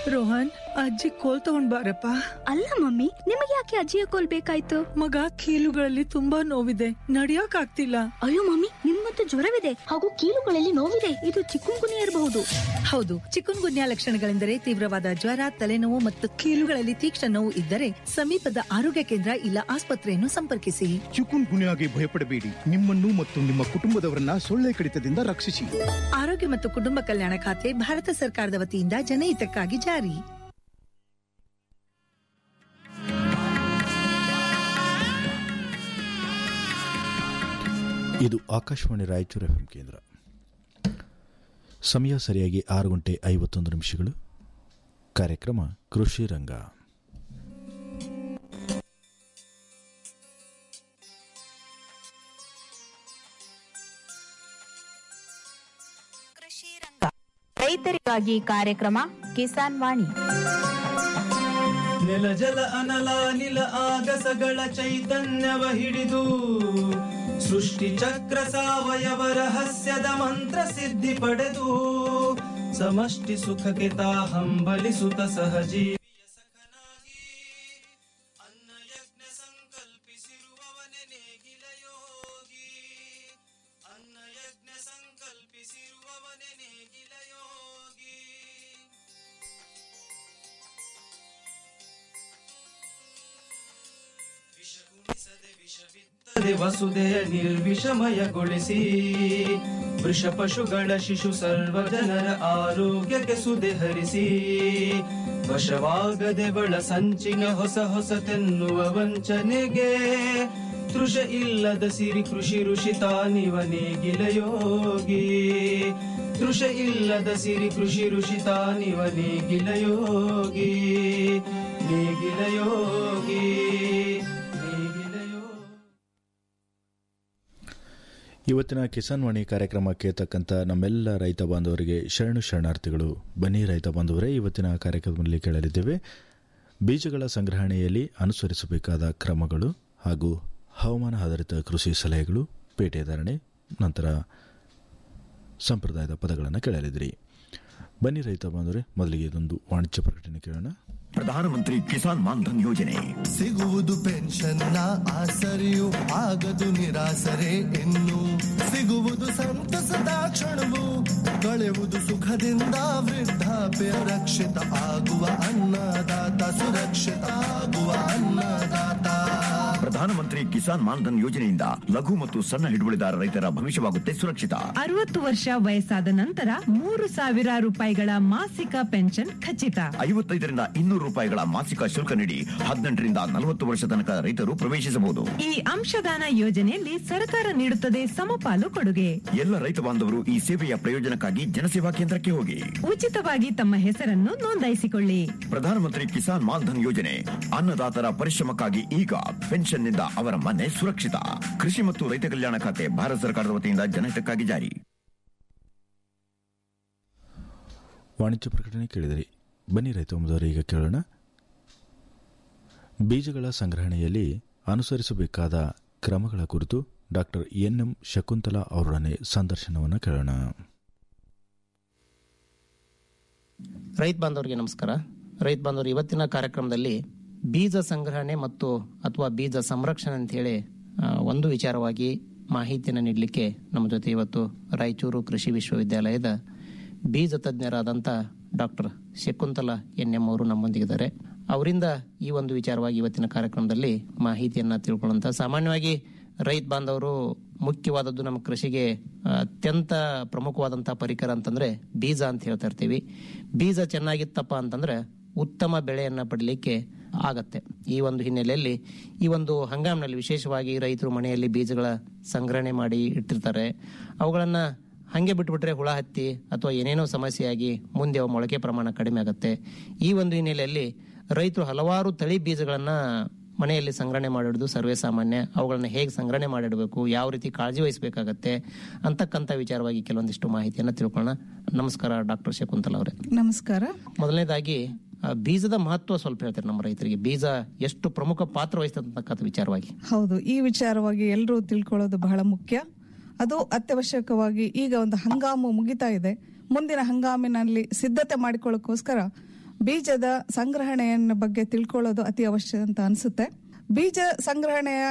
ರೋಹನ್ ಅಜ್ಜಿ ಕೋಲ್ ತಗೊಂಡ್ ಬಾರಪ್ಪ ಅಲ್ಲ ಮಮ್ಮಿ ನಿಮಗೆ ಯಾಕೆ ಅಜ್ಜಿಯ ಕೋಲ್ ಬೇಕಾಯ್ತು ಮಗ ಕೀಲುಗಳಲ್ಲಿ ತುಂಬಾ ನೋವಿದೆ ನಡಿಯಕ್ ಆಗ್ತಿಲ್ಲ ಅಯ್ಯೋ ಮಮ್ಮಿ ನಿಮ್ಮಂತೂ ಜ್ವರವಿದೆ ಹಾಗೂ ಕೀಲುಗಳಲ್ಲಿ ನೋವಿದೆ ಇದು ಚಿಕ್ಕುಂಗುನಿ ಇರಬಹುದು ಹೌದು ಚಿಕುನ್ ಗುನ್ಯಾ ಲಕ್ಷಣಗಳೆಂದರೆ ತೀವ್ರವಾದ ಜ್ವರ ತಲೆನೋವು ಮತ್ತು ಕೀಲುಗಳಲ್ಲಿ ತೀಕ್ಷ್ಣ ನೋವು ಇದ್ದರೆ ಸಮೀಪದ ಆರೋಗ್ಯ ಕೇಂದ್ರ ಇಲ್ಲ ಆಸ್ಪತ್ರೆಯನ್ನು ಸಂಪರ್ಕಿಸಿ ಚಿಕುನ್ ಗುನ್ಯಾಗೆ ಭಯಪಡಬೇಡಿ ನಿಮ್ಮನ್ನು ಮತ್ತು ನಿಮ್ಮ ಕುಟುಂಬದವರನ್ನ ಸೊಳ್ಳೆ ಕಡಿತದಿಂದ ರಕ್ಷಿಸಿ ಆರೋಗ್ಯ ಮತ್ತು ಕುಟುಂಬ ಕಲ್ಯಾಣ ಖಾತೆ ಭಾರತ ಸರ್ಕಾರದ ವತಿಯಿಂದ ಜನಹಿತಕ್ಕಾಗಿ ಜಾರಿ ಇದು ಆಕಾಶವಾಣಿ ರಾಯಚೂರು ಎಫ್ ಕೇಂದ್ರ ಸಮಯ ಸರಿಯಾಗಿ ಆರು ಗಂಟೆ ಐವತ್ತೊಂದು ನಿಮಿಷಗಳು ಕಾರ್ಯಕ್ರಮ ಕೃಷಿ ರಂಗ ರೈತರಿಗಾಗಿ ಕಾರ್ಯಕ್ರಮ ಕಿಸಾನ್ ವಾಣಿ ನೆಲ ಜಲ ಅನಲ ನಿಲ ಆಗಸಗಳ ಚೈತನ್ಯವ ಹಿಡಿದು ಸೃಷ್ಟಿ ಚಕ್ರ ಸಾವಯವ ರಹಸ್ಯದ ಮಂತ್ರ ಸಿದ್ಧಿ ಪಡೆದು ಸಮಷ್ಟಿ ಸುಖಕ್ಕೆ ತಾ ಹಂಬಲಿಸುತ್ತ ಸಹಜೀವಿಯ ಸಖನಾಗಿ ಅನ್ನ ಯಜ್ಞ ಸಂಕಲ್ಪಿಸಿರುವವನೆ ನೇಗಿಲ ಯೋಗಿ ಅನ್ನ ಯಜ್ಞ ಸಂಕಲ್ಪಿಸಿರುವವನೆ ನೇಗಿಲ ಯೋಗಿ ವಿಷಗುಣಿಸದೆ ವಿಷವಿತ್ತದೆ ವಸುದೆಯ ನಿರ್ವಿಷಮಯಗೊಳಿಸಿ ವೃಷ ಪಶುಗಳ ಶಿಶು ಸರ್ವ ಜನರ ಆರೋಗ್ಯಕ್ಕೆ ಸುದೆ ಹರಿಸಿ ವಶವಾಗದೆ ಬಳ ಸಂಚಿನ ಹೊಸ ಹೊಸತೆನ್ನುವ ವಂಚನೆಗೆ ತೃಷ ಇಲ್ಲದ ಸಿರಿ ಕೃಷಿ ಋಷಿ ತಾನಿವ ನೇಗಿಲ ಯೋಗಿ ತೃಷ ಇಲ್ಲದ ಸಿರಿ ಕೃಷಿ ಋಷಿ ತಾನಿವ ನೇಗಿಲ ಯೋಗಿ ನೇಗಿಲ ಯೋಗಿ ನೇಗಿಲ ಯೋಗಿ ಇವತ್ತಿನ ಕಿಸಾನ್ ವಾಣಿ ಕಾರ್ಯಕ್ರಮ ಕೇಳ್ತಕ್ಕಂಥ ನಮ್ಮೆಲ್ಲ ರೈತ ಬಾಂಧವರಿಗೆ ಶರಣು ಶರಣಾರ್ಥಿಗಳು ಬನ್ನಿ ರೈತ ಬಾಂಧವರೇ ಇವತ್ತಿನ ಕಾರ್ಯಕ್ರಮದಲ್ಲಿ ಕೇಳಲಿದ್ದೇವೆ ಬೀಜಗಳ ಸಂಗ್ರಹಣೆಯಲ್ಲಿ ಅನುಸರಿಸಬೇಕಾದ ಕ್ರಮಗಳು ಹಾಗೂ ಹವಾಮಾನ ಆಧಾರಿತ ಕೃಷಿ ಸಲಹೆಗಳು ಪೇಟೆ ಧಾರಣೆ ನಂತರ ಸಂಪ್ರದಾಯದ ಪದಗಳನ್ನು ಕೇಳಲಿದ್ರಿ ಬನ್ನಿ ರೈತ ಬಾಂಧವರೇ ಮೊದಲಿಗೆ ಇದೊಂದು ವಾಣಿಜ್ಯ ಪ್ರಕಟಣೆ ಕೇಳೋಣ ಪ್ರಧಾನಮಂತ್ರಿ ಕಿಸಾನ್ ಮಾನ್ಧನ್ ಯೋಜನೆ ಸಿಗುವುದು ಪೆನ್ಷನ್ನ ಆಸರೆಯು ಆಗದು ನಿರಾಸರೆ ಇನ್ನು ಸಿಗುವುದು ಸಂತಸದ ಕ್ಷಣವು ಕಳೆಯುವುದು ಸುಖದಿಂದ ವೃದ್ಧಾಪ್ಯ ರಕ್ಷಿತ ಆಗುವ ಅನ್ನದಾತ ಸುರಕ್ಷಿತ ಆಗುವ ಅನ್ನದಾತ ಪ್ರಧಾನಮಂತ್ರಿ ಕಿಸಾನ್ ಮಾನ್ಧನ್ ಯೋಜನೆಯಿಂದ ಲಘು ಮತ್ತು ಸಣ್ಣ ಹಿಡುವಳಿದಾರ ರೈತರ ಭವಿಷ್ಯವಾಗುತ್ತೆ ಸುರಕ್ಷಿತ ಅರವತ್ತು ವರ್ಷ ವಯಸ್ಸಾದ ನಂತರ ಮೂರು ಸಾವಿರ ರೂಪಾಯಿಗಳ ಮಾಸಿಕ ಪೆನ್ಷನ್ ಖಚಿತ ಐವತ್ತೈದರಿಂದ ಇನ್ನೂರು ರೂಪಾಯಿಗಳ ಮಾಸಿಕ ಶುಲ್ಕ ನೀಡಿ ಹದಿನೆಂಟರಿಂದ ನಲವತ್ತು ವರ್ಷ ತನಕ ರೈತರು ಪ್ರವೇಶಿಸಬಹುದು ಈ ಅಂಶದಾನ ಯೋಜನೆಯಲ್ಲಿ ಸರ್ಕಾರ ನೀಡುತ್ತದೆ ಸಮಪಾಲು ಕೊಡುಗೆ ಎಲ್ಲ ರೈತ ಬಾಂಧವರು ಈ ಸೇವೆಯ ಪ್ರಯೋಜನಕ್ಕಾಗಿ ಜನಸೇವಾ ಕೇಂದ್ರಕ್ಕೆ ಹೋಗಿ ಉಚಿತವಾಗಿ ತಮ್ಮ ಹೆಸರನ್ನು ನೋಂದಾಯಿಸಿಕೊಳ್ಳಿ ಪ್ರಧಾನಮಂತ್ರಿ ಕಿಸಾನ್ ಮಾನ್ಧನ್ ಯೋಜನೆ ಅನ್ನದಾತರ ಪರಿಶ್ರಮಕ್ಕಾಗಿ ಈಗ ಪೆನ್ಷನ್ನಿಂದ ಅವರ ಮನೆ ಸುರಕ್ಷಿತ ಕೃಷಿ ಮತ್ತು ರೈತ ಕಲ್ಯಾಣ ಖಾತೆ ಭಾರತ ಸರ್ಕಾರದ ವತಿಯಿಂದ ಜನಹಿತಕ್ಕಾಗಿ ಜಾರಿ ವಾಣಿಜ್ಯ ಪ್ರಕಟಣೆ ಕೇಳಿದಿರಿ ಬನ್ನಿ ರೈತ ಬಾಂಧವರೇ ಈಗ ಕೇಳೋಣ ಬೀಜಗಳ ಸಂಗ್ರಹಣೆಯಲ್ಲಿ ಅನುಸರಿಸಬೇಕಾದ ಕ್ರಮಗಳ ಕುರಿತು ಡಾಕ್ಟರ್ ಎನ್ ಎಂ ಶಕುಂತಲಾ ಅವರೊಡನೆ ಸಂದರ್ಶನವನ್ನು ಕೇಳೋಣ ರೈತ ಬಾಂಧವರಿಗೆ ನಮಸ್ಕಾರ ರೈತ ಬಾಂಧವರು ಇವತ್ತಿನ ಕಾರ್ಯಕ್ರಮದಲ್ಲಿ ಬೀಜ ಸಂಗ್ರಹಣೆ ಮತ್ತು ಅಥವಾ ಬೀಜ ಸಂರಕ್ಷಣೆ ಅಂತ ಹೇಳಿ ಆ, ಒಂದು ವಿಚಾರವಾಗಿ ಮಾಹಿತಿಯನ್ನು ನೀಡಲಿಕ್ಕೆ ನಮ್ಮ ಜೊತೆ ಇವತ್ತು ರಾಯಚೂರು ಕೃಷಿ ವಿಶ್ವವಿದ್ಯಾಲಯದ ಬೀಜ ತಜ್ಞರಾದಂಥ ಡಾಕ್ಟರ್ ಶಕುಂತಲಾ ಎನ್ ಎಂ ಅವರು ನಮ್ಮೊಂದಿಗಿದ್ದಾರೆ ಅವರಿಂದ ಈ ಒಂದು ವಿಚಾರವಾಗಿ ಇವತ್ತಿನ ಕಾರ್ಯಕ್ರಮದಲ್ಲಿ ಮಾಹಿತಿಯನ್ನು ತಿಳ್ಕೊಳ್ಳುವಂಥ ಸಾಮಾನ್ಯವಾಗಿ ರೈತ ಬಾಂಧವರು ಮುಖ್ಯವಾದದ್ದು ನಮ್ಮ ಕೃಷಿಗೆ ಆ, ಅತ್ಯಂತ ಪ್ರಮುಖವಾದಂಥ ಪರಿಕರ ಅಂತಂದ್ರೆ ಬೀಜ ಅಂತ ಹೇಳ್ತಾ ಇರ್ತೀವಿ ಬೀಜ ಚೆನ್ನಾಗಿತ್ತಪ್ಪ ಅಂತಂದ್ರೆ ಉತ್ತಮ ಬೆಳೆಯನ್ನ ಪಡಲಿಕ್ಕೆ ಆಗತ್ತೆ ಈ ಒಂದು ಹಿನ್ನೆಲೆಯಲ್ಲಿ ಈ ಒಂದು ಹಂಗಾಮಿನಲ್ಲಿ ವಿಶೇಷವಾಗಿ ರೈತರು ಮನೆಯಲ್ಲಿ ಬೀಜಗಳ ಸಂಗ್ರಹಣೆ ಮಾಡಿ ಇಟ್ಟಿರ್ತಾರೆ ಅವುಗಳನ್ನ ಹಂಗೆ ಬಿಟ್ಬಿಟ್ರೆ ಹುಳ ಹತ್ತಿ ಅಥವಾ ಏನೇನೋ ಸಮಸ್ಯೆಯಾಗಿ ಮುಂದೆ ಅವು ಮೊಳಕೆ ಪ್ರಮಾಣ ಕಡಿಮೆ ಆಗುತ್ತೆ ಈ ಒಂದು ಹಿನ್ನೆಲೆಯಲ್ಲಿ ರೈತರು ಹಲವಾರು ತಳಿ ಬೀಜಗಳನ್ನ ಮನೆಯಲ್ಲಿ ಸಂಗ್ರಹಣೆ ಮಾಡಿಡುದು ಸರ್ವೇ ಸಾಮಾನ್ಯ ಅವುಗಳನ್ನ ಹೇಗೆ ಸಂಗ್ರಹಣೆ ಮಾಡಿಡಬೇಕು ಯಾವ ರೀತಿ ಕಾಳಜಿ ವಹಿಸಬೇಕಾಗತ್ತೆ ಅಂತಕ್ಕಂಥ ವಿಚಾರವಾಗಿ ಕೆಲವೊಂದಿಷ್ಟು ಮಾಹಿತಿಯನ್ನು ತಿಳ್ಕೊಳ್ಳೋಣ ನಮಸ್ಕಾರ ಡಾಕ್ಟರ್ ಶಕುಂತಲ ಅವರೇ ನಮಸ್ಕಾರ ಮೊದಲನೇದಾಗಿ ಆ, ಬೀಜದ ಮಹತ್ವ ಸ್ವಲ್ಪ ಹೇಳ್ತಾರೆ ನಮ್ಮ ರೈತರಿಗೆ ಬೀಜ ಎಷ್ಟು ಪ್ರಮುಖ ಪಾತ್ರ ವಹಿಸ್ತಕ್ಕಂಥ ವಿಚಾರವಾಗಿ ಹೌದು ಈ ವಿಚಾರವಾಗಿ ಎಲ್ಲರೂ ತಿಳ್ಕೊಳ್ಳೋದು ಬಹಳ ಮುಖ್ಯ ಅದು ಅತ್ಯವಶ್ಯಕವಾಗಿ ಈಗ ಒಂದು ಹಂಗಾಮು ಮುಗಿತಾ ಇದೆ ಮುಂದಿನ ಹಂಗಾಮಿನಲ್ಲಿ ಸಿದ್ಧತೆ ಮಾಡಿಕೊಳ್ಳೋಕ್ಕೋಸ್ಕರ ಬೀಜದ ಸಂಗ್ರಹಣೆಯ ಬಗ್ಗೆ ತಿಳ್ಕೊಳ್ಳೋದು ಅತಿ ಅವಶ್ಯ ಅಂತ ಅನ್ಸುತ್ತೆ ಬೀಜ ಸಂಗ್ರಹಣೆಯ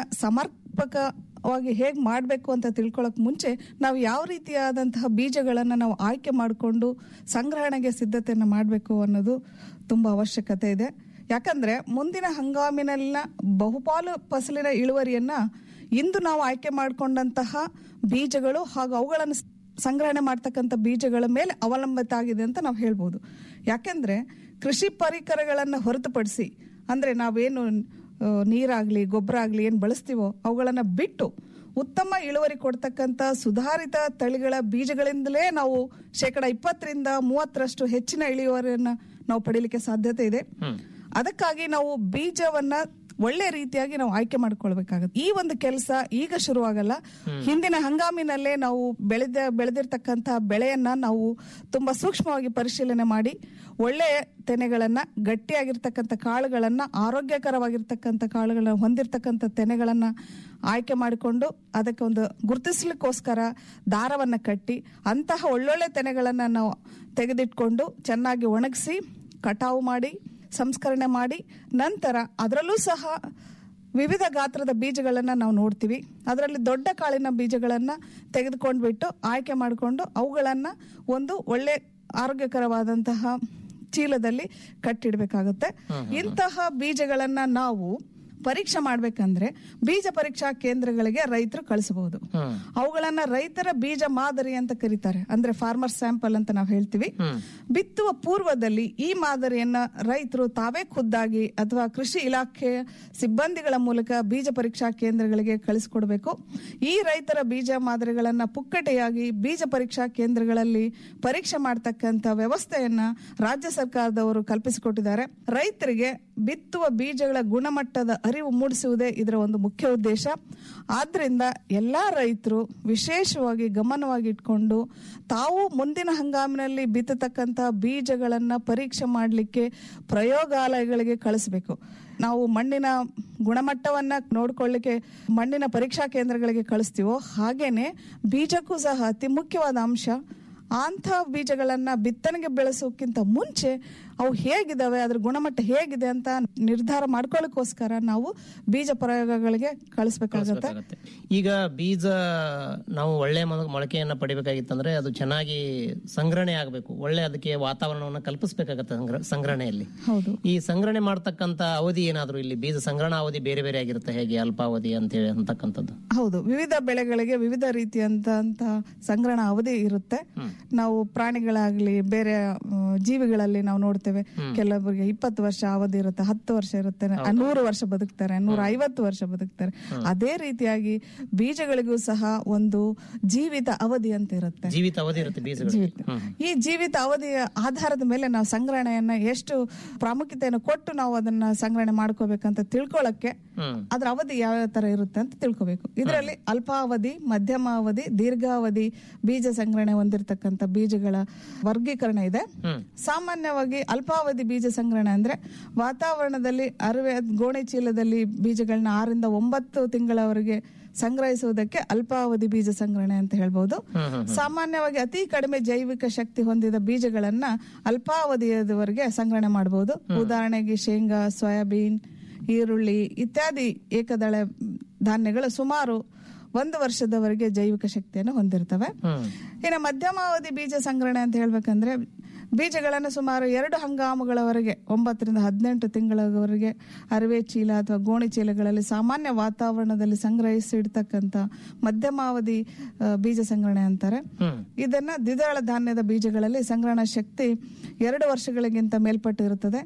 ಸಮರ್ಪಕವಾಗಿ ಹೇಗ್ ಮಾಡಬೇಕು ಅಂತ ತಿಳ್ಕೊಳ್ಳೋಕ್ ಮುಂಚೆ ನಾವು ಯಾವ ರೀತಿಯಾದಂತಹ ಬೀಜಗಳನ್ನ ನಾವು ಆಯ್ಕೆ ಮಾಡಿಕೊಂಡು ಸಂಗ್ರಹಣೆಗೆ ಸಿದ್ಧತೆಯನ್ನು ಮಾಡಬೇಕು ಅನ್ನೋದು ತುಂಬಾ ಅವಶ್ಯಕತೆ ಇದೆ ಯಾಕಂದ್ರೆ ಮುಂದಿನ ಹಂಗಾಮಿನಲ್ಲಿನ ಬಹುಪಾಲು ಫಸಲಿನ ಇಳುವರಿಯನ್ನ ಇಂದು ನಾವು ಆಯ್ಕೆ ಮಾಡಿಕೊಂಡಂತಹ ಬೀಜಗಳು ಹಾಗೂ ಅವುಗಳನ್ನು ಸ್- ಸಂಗ್ರಹಣೆ ಮಾಡ್ತಕ್ಕಂಥ ಬೀಜಗಳ ಮೇಲೆ ಅವಲಂಬಿತ ಆಗಿದೆ ಅಂತ ನಾವು ಹೇಳ್ಬೋದು ಯಾಕೆಂದ್ರೆ ಕೃಷಿ ಪರಿಕರಗಳನ್ನು ಹೊರತುಪಡಿಸಿ ಅಂದ್ರೆ ನಾವೇನು ಆ, ನೀರಾಗ್ಲಿ ಗೊಬ್ಬರ ಆಗ್ಲಿ ಏನು ಬಳಸ್ತೀವೋ ಅವುಗಳನ್ನ ಬಿಟ್ಟು ಉತ್ತಮ ಇಳುವರಿ ಕೊಡ್ತಕ್ಕಂಥ ಸುಧಾರಿತ ತಳಿಗಳ ಬೀಜಗಳಿಂದಲೇ ನಾವು ಶೇಕಡ ಇಪ್ಪತ್ತರಿಂದ ಮೂವತ್ತರಷ್ಟು ಹೆಚ್ಚಿನ ಇಳುವರಿಯನ್ನ ನಾವು ಪಡೀಲಿಕ್ಕೆ ಸಾಧ್ಯತೆ ಇದೆ ಅದಕ್ಕಾಗಿ ನಾವು ಬೀಜವನ್ನ ಒಳ್ಳೆ ರೀತಿಯಾಗಿ ನಾವು ಆಯ್ಕೆ ಮಾಡ್ಕೊಳ್ಬೇಕಾಗುತ್ತೆ ಈ ಒಂದು ಕೆಲಸ ಈಗ ಶುರುವಾಗಲ್ಲ ಹಿಂದಿನ ಹಂಗಾಮಿನಲ್ಲೇ ನಾವು ಬೆಳೆದ ಬೆಳೆದಿರ್ತಕ್ಕಂಥ ಬೆಳೆಯನ್ನ ನಾವು ತುಂಬಾ ಸೂಕ್ಷ್ಮವಾಗಿ ಪರಿಶೀಲನೆ ಮಾಡಿ ಒಳ್ಳೆ ತೆನೆಗಳನ್ನ ಗಟ್ಟಿಯಾಗಿರ್ತಕ್ಕಂಥ ಕಾಳುಗಳನ್ನ ಆರೋಗ್ಯಕರವಾಗಿರ್ತಕ್ಕಂಥ ಕಾಳುಗಳನ್ನ ಹೊಂದಿರತಕ್ಕಂಥ ತೆನೆಗಳನ್ನ ಆಯ್ಕೆ ಮಾಡಿಕೊಂಡು ಅದಕ್ಕೆ ಒಂದು ಗುರುತಿಸ್ಲಿಕ್ಕೋಸ್ಕರ ದಾರವನ್ನ ಕಟ್ಟಿ ಅಂತಹ ಒಳ್ಳೊಳ್ಳೆ ತೆನೆಗಳನ್ನ ನಾವು ತೆಗೆದಿಟ್ಕೊಂಡು ಚೆನ್ನಾಗಿ ಒಣಗಿಸಿ ಕಟಾವು ಮಾಡಿ ಸಂಸ್ಕರಣೆ ಮಾಡಿ ನಂತರ ಅದರಲ್ಲೂ ಸಹ ವಿವಿಧ ಗಾತ್ರದ ಬೀಜಗಳನ್ನ ನಾವು ನೋಡ್ತೀವಿ ಅದರಲ್ಲಿ ದೊಡ್ಡ ಕಾಳಿನ ಬೀಜಗಳನ್ನ ತೆಗೆದುಕೊಂಡ್ಬಿಟ್ಟು ಆಯ್ಕೆ ಮಾಡಿಕೊಂಡು ಅವುಗಳನ್ನ ಒಂದು ಒಳ್ಳೆ ಆರೋಗ್ಯಕರವಾದಂತಹ ಚೀಲದಲ್ಲಿ ಕಟ್ಟಿಡ್ಬೇಕಾಗುತ್ತೆ ಇಂತಹ ಬೀಜಗಳನ್ನ ನಾವು ಪರೀಕ್ಷೆ ಮಾಡ್ಬೇಕಂದ್ರೆ ಬೀಜ ಪರೀಕ್ಷಾ ಕೇಂದ್ರಗಳಿಗೆ ರೈತರು ಕಳಿಸಬಹುದು ಅವುಗಳನ್ನ ರೈತರ ಬೀಜ ಮಾದರಿ ಅಂತ ಕರೀತಾರೆ ಅಂದ್ರೆ ಫಾರ್ಮರ್ ಸ್ಯಾಂಪಲ್ ಅಂತ ನಾವು ಹೇಳ್ತೀವಿ ಬಿತ್ತುವ ಪೂರ್ವದಲ್ಲಿ ಈ ಮಾದರಿಯನ್ನ ರೈತರು ತಾವೇ ಖುದ್ದಾಗಿ ಅಥವಾ ಕೃಷಿ ಇಲಾಖೆಯ ಸಿಬ್ಬಂದಿಗಳ ಮೂಲಕ ಬೀಜ ಪರೀಕ್ಷಾ ಕೇಂದ್ರಗಳಿಗೆ ಕಳಿಸಿಕೊಡ್ಬೇಕು ಈ ರೈತರ ಬೀಜ ಮಾದರಿಗಳನ್ನ ಪುಕ್ಕಟೆಯಾಗಿ ಬೀಜ ಪರೀಕ್ಷಾ ಕೇಂದ್ರಗಳಲ್ಲಿ ಪರೀಕ್ಷೆ ಮಾಡ್ತಕ್ಕಂಥ ವ್ಯವಸ್ಥೆಯನ್ನ ರಾಜ್ಯ ಸರ್ಕಾರದವರು ಕಲ್ಪಿಸಿಕೊಟ್ಟಿದ್ದಾರೆ ರೈತರಿಗೆ ಬಿತ್ತುವ ಬೀಜಗಳ ಗುಣಮಟ್ಟದ ಅರಿವು ಮೂಡಿಸುವುದೇ ಇದರ ಒಂದು ಮುಖ್ಯ ಉದ್ದೇಶ ಆದ್ರಿಂದ ಎಲ್ಲಾ ರೈತರು ವಿಶೇಷವಾಗಿ ಗಮನವಾಗಿ ಇಟ್ಕೊಂಡು ತಾವು ಮುಂದಿನ ಹಂಗಾಮಿನಲ್ಲಿ ಬಿತ್ತತಕ್ಕಂತ ಬೀಜಗಳನ್ನ ಪರೀಕ್ಷೆ ಮಾಡಲಿಕ್ಕೆ ಪ್ರಯೋಗಾಲಯಗಳಿಗೆ ಕಳಿಸ್ಬೇಕು ನಾವು ಮಣ್ಣಿನ ಗುಣಮಟ್ಟವನ್ನ ನೋಡ್ಕೊಳ್ಳಿಕ್ಕೆ ಮಣ್ಣಿನ ಪರೀಕ್ಷಾ ಕೇಂದ್ರಗಳಿಗೆ ಕಳಿಸ್ತೀವೋ ಹಾಗೇನೆ ಬೀಜಕ್ಕೂ ಸಹ ಅತಿ ಮುಖ್ಯವಾದ ಅಂಶ ಅಂಥ ಬೀಜಗಳನ್ನ ಬಿತ್ತನೆಗೆ ಬೆಳೆಸೋಕ್ಕಿಂತ ಮುಂಚೆ ಅವು ಹೇಗಿದಾವೆ ಅದ್ರ ಗುಣಮಟ್ಟ ಹೇಗಿದೆ ಅಂತ ನಿರ್ಧಾರ ಮಾಡ್ಕೊಳ್ಳೋಕ್ಕೋಸ್ಕರ ನಾವು ಬೀಜ ಪ್ರಯೋಗಗಳಿಗೆ ಕಳಿಸ್ಬೇಕಾಗತ್ತೆ ಈಗ ಬೀಜ ನಾವು ಒಳ್ಳೆ ಮೊಳ- ಮೊಳಕೆಯನ್ನ ಪಡಿಬೇಕಾಗಿತ್ತಂದ್ರೆ ಅದು ಚೆನ್ನಾಗಿ ಸಂಗ್ರಹಣೆ ಆಗಬೇಕು ಒಳ್ಳೆ ಅದಕ್ಕೆ ವಾತಾವರಣವನ್ನು ಕಲ್ಪಿಸಬೇಕಾಗತ್ತೆ ಸಂಗ್ರ- ಸಂಗ್ರಹಣೆಯಲ್ಲಿ ಹೌದು ಈ ಸಂಗ್ರಹಣೆ ಮಾಡ್ತಕ್ಕಂತ ಅವಧಿ ಏನಾದ್ರು ಇಲ್ಲಿ ಬೀಜ ಸಂಗ್ರಹಣಾ ಅವಧಿ ಬೇರೆ ಬೇರೆ ಆಗಿರುತ್ತೆ ಹೇಗೆ ಅಲ್ಪಾವಧಿ ಅಂತ ಹೇಳಿ ಅಂತಕ್ಕಂಥದ್ದು ಹೌದು ವಿವಿಧ ಬೆಳೆಗಳಿಗೆ ವಿವಿಧ ರೀತಿಯಂತ ಸಂಗ್ರಹಣ ಅವಧಿ ಇರುತ್ತೆ ನಾವು ಪ್ರಾಣಿಗಳಾಗ್ಲಿ ಬೇರೆ ಆ, ಜೀವಿಗಳಲ್ಲಿ ನಾವು ನೋಡ್ತೇವೆ ಕೆಲವರಿಗೆ ಇಪ್ಪತ್ತು ವರ್ಷ ಅವಧಿ ಇರುತ್ತೆ ಹತ್ತು ವರ್ಷ ಇರುತ್ತೆ ನೂರು ವರ್ಷ ಬದುಕ್ತಾರೆ ನೂರ ಐವತ್ತು ವರ್ಷ ಬದುಕ್ತಾರೆ ಅದೇ ರೀತಿಯಾಗಿ ಬೀಜಗಳಿಗೂ ಸಹ ಒಂದು ಜೀವಿತ ಅವಧಿ ಅಂತ ಇರುತ್ತೆ ಜೀವಿತ ಅವಧಿ ಇರುತ್ತೆ ಬೀಜಗಳಿಗೆ ಜೀವಿತ. ಈ ಜೀವಿತ ಅವಧಿಯ ಆಧಾರದ ಮೇಲೆ ನಾವು ಸಂಗ್ರಹಣೆಯನ್ನ ಎಷ್ಟು ಪ್ರಾಮುಖ್ಯತೆಯನ್ನು ಕೊಟ್ಟು ನಾವು ಅದನ್ನ ಸಂಗ್ರಹಣೆ ಮಾಡ್ಕೋಬೇಕಂತ ತಿಳ್ಕೊಳಕ್ಕೆ ಅದ್ರ ಅವಧಿ ಯಾವ ತರ ಇರುತ್ತೆ ಅಂತ ತಿಳ್ಕೊಬೇಕು ಇದರಲ್ಲಿ ಅಲ್ಪಾವಧಿ ಮಧ್ಯಮ ಅವಧಿ ದೀರ್ಘಾವಧಿ ಬೀಜ ಸಂಗ್ರಹಣೆ ಹೊಂದಿರತಕ್ಕಂತ ಬೀಜಗಳ ವರ್ಗೀಕರಣ ಇದೆ ಸಾಮಾನ್ಯವಾಗಿ ಅಲ್ಪಾವಧಿ ಬೀಜ ಸಂಗ್ರಹಣೆ ಅಂದ್ರೆ ವಾತಾವರಣದಲ್ಲಿ ಅರವೆ ಗೋಣಿ ಚೀಲದಲ್ಲಿ ಬೀಜಗಳನ್ನ ಆರಿಂದ ಒಂಬತ್ತು ತಿಂಗಳವರೆಗೆ ಸಂಗ್ರಹಿಸುವುದಕ್ಕೆ ಅಲ್ಪಾವಧಿ ಬೀಜ ಸಂಗ್ರಹಣೆ ಅಂತ ಹೇಳ್ಬಹುದು ಸಾಮಾನ್ಯವಾಗಿ ಅತಿ ಕಡಿಮೆ ಜೈವಿಕ ಶಕ್ತಿ ಹೊಂದಿದ ಬೀಜಗಳನ್ನ ಅಲ್ಪಾವಧಿಯದವರೆಗೆ ಸಂಗ್ರಹಣೆ ಮಾಡಬಹುದು ಉದಾಹರಣೆಗೆ ಶೇಂಗಾ ಸೋಯಾಬೀನ್ ಈರುಳ್ಳಿ ಇತ್ಯಾದಿ ಏಕದಳ ಧಾನ್ಯಗಳು ಸುಮಾರು ಒಂದು ವರ್ಷದವರೆಗೆ ಜೈವಿಕ ಶಕ್ತಿಯನ್ನು ಹೊಂದಿರ್ತವೆ ಇನ್ನು ಮಧ್ಯಮಾವಧಿ ಬೀಜ ಸಂಗ್ರಹಣೆ ಅಂತ ಹೇಳ್ಬೇಕಂದ್ರೆ ಬೀಜಗಳನ್ನು ಸುಮಾರು ಎರಡು ಹಂಗಾಮುಗಳವರೆಗೆ ಒಂಬತ್ತರಿಂದ ಹದಿನೆಂಟು ತಿಂಗಳವರೆಗೆ ಅರವೆ ಚೀಲ ಅಥವಾ ಗೋಣಿ ಚೀಲಗಳಲ್ಲಿ ಸಾಮಾನ್ಯ ವಾತಾವರಣದಲ್ಲಿ ಸಂಗ್ರಹಿಸಿಡ್ತಕ್ಕಂಥ ಮಧ್ಯಮಾವಧಿ ಆ, ಬೀಜ ಸಂಗ್ರಹಣೆ ಅಂತಾರೆ ಇದನ್ನ ದ್ವಿದಳ ಧಾನ್ಯದ ಬೀಜಗಳಲ್ಲಿ ಸಂಗ್ರಹಣಾ ಶಕ್ತಿ ಎರಡು ವರ್ಷಗಳಿಗಿಂತ ಮೇಲ್ಪಟ್ಟು ಇರುತ್ತದೆ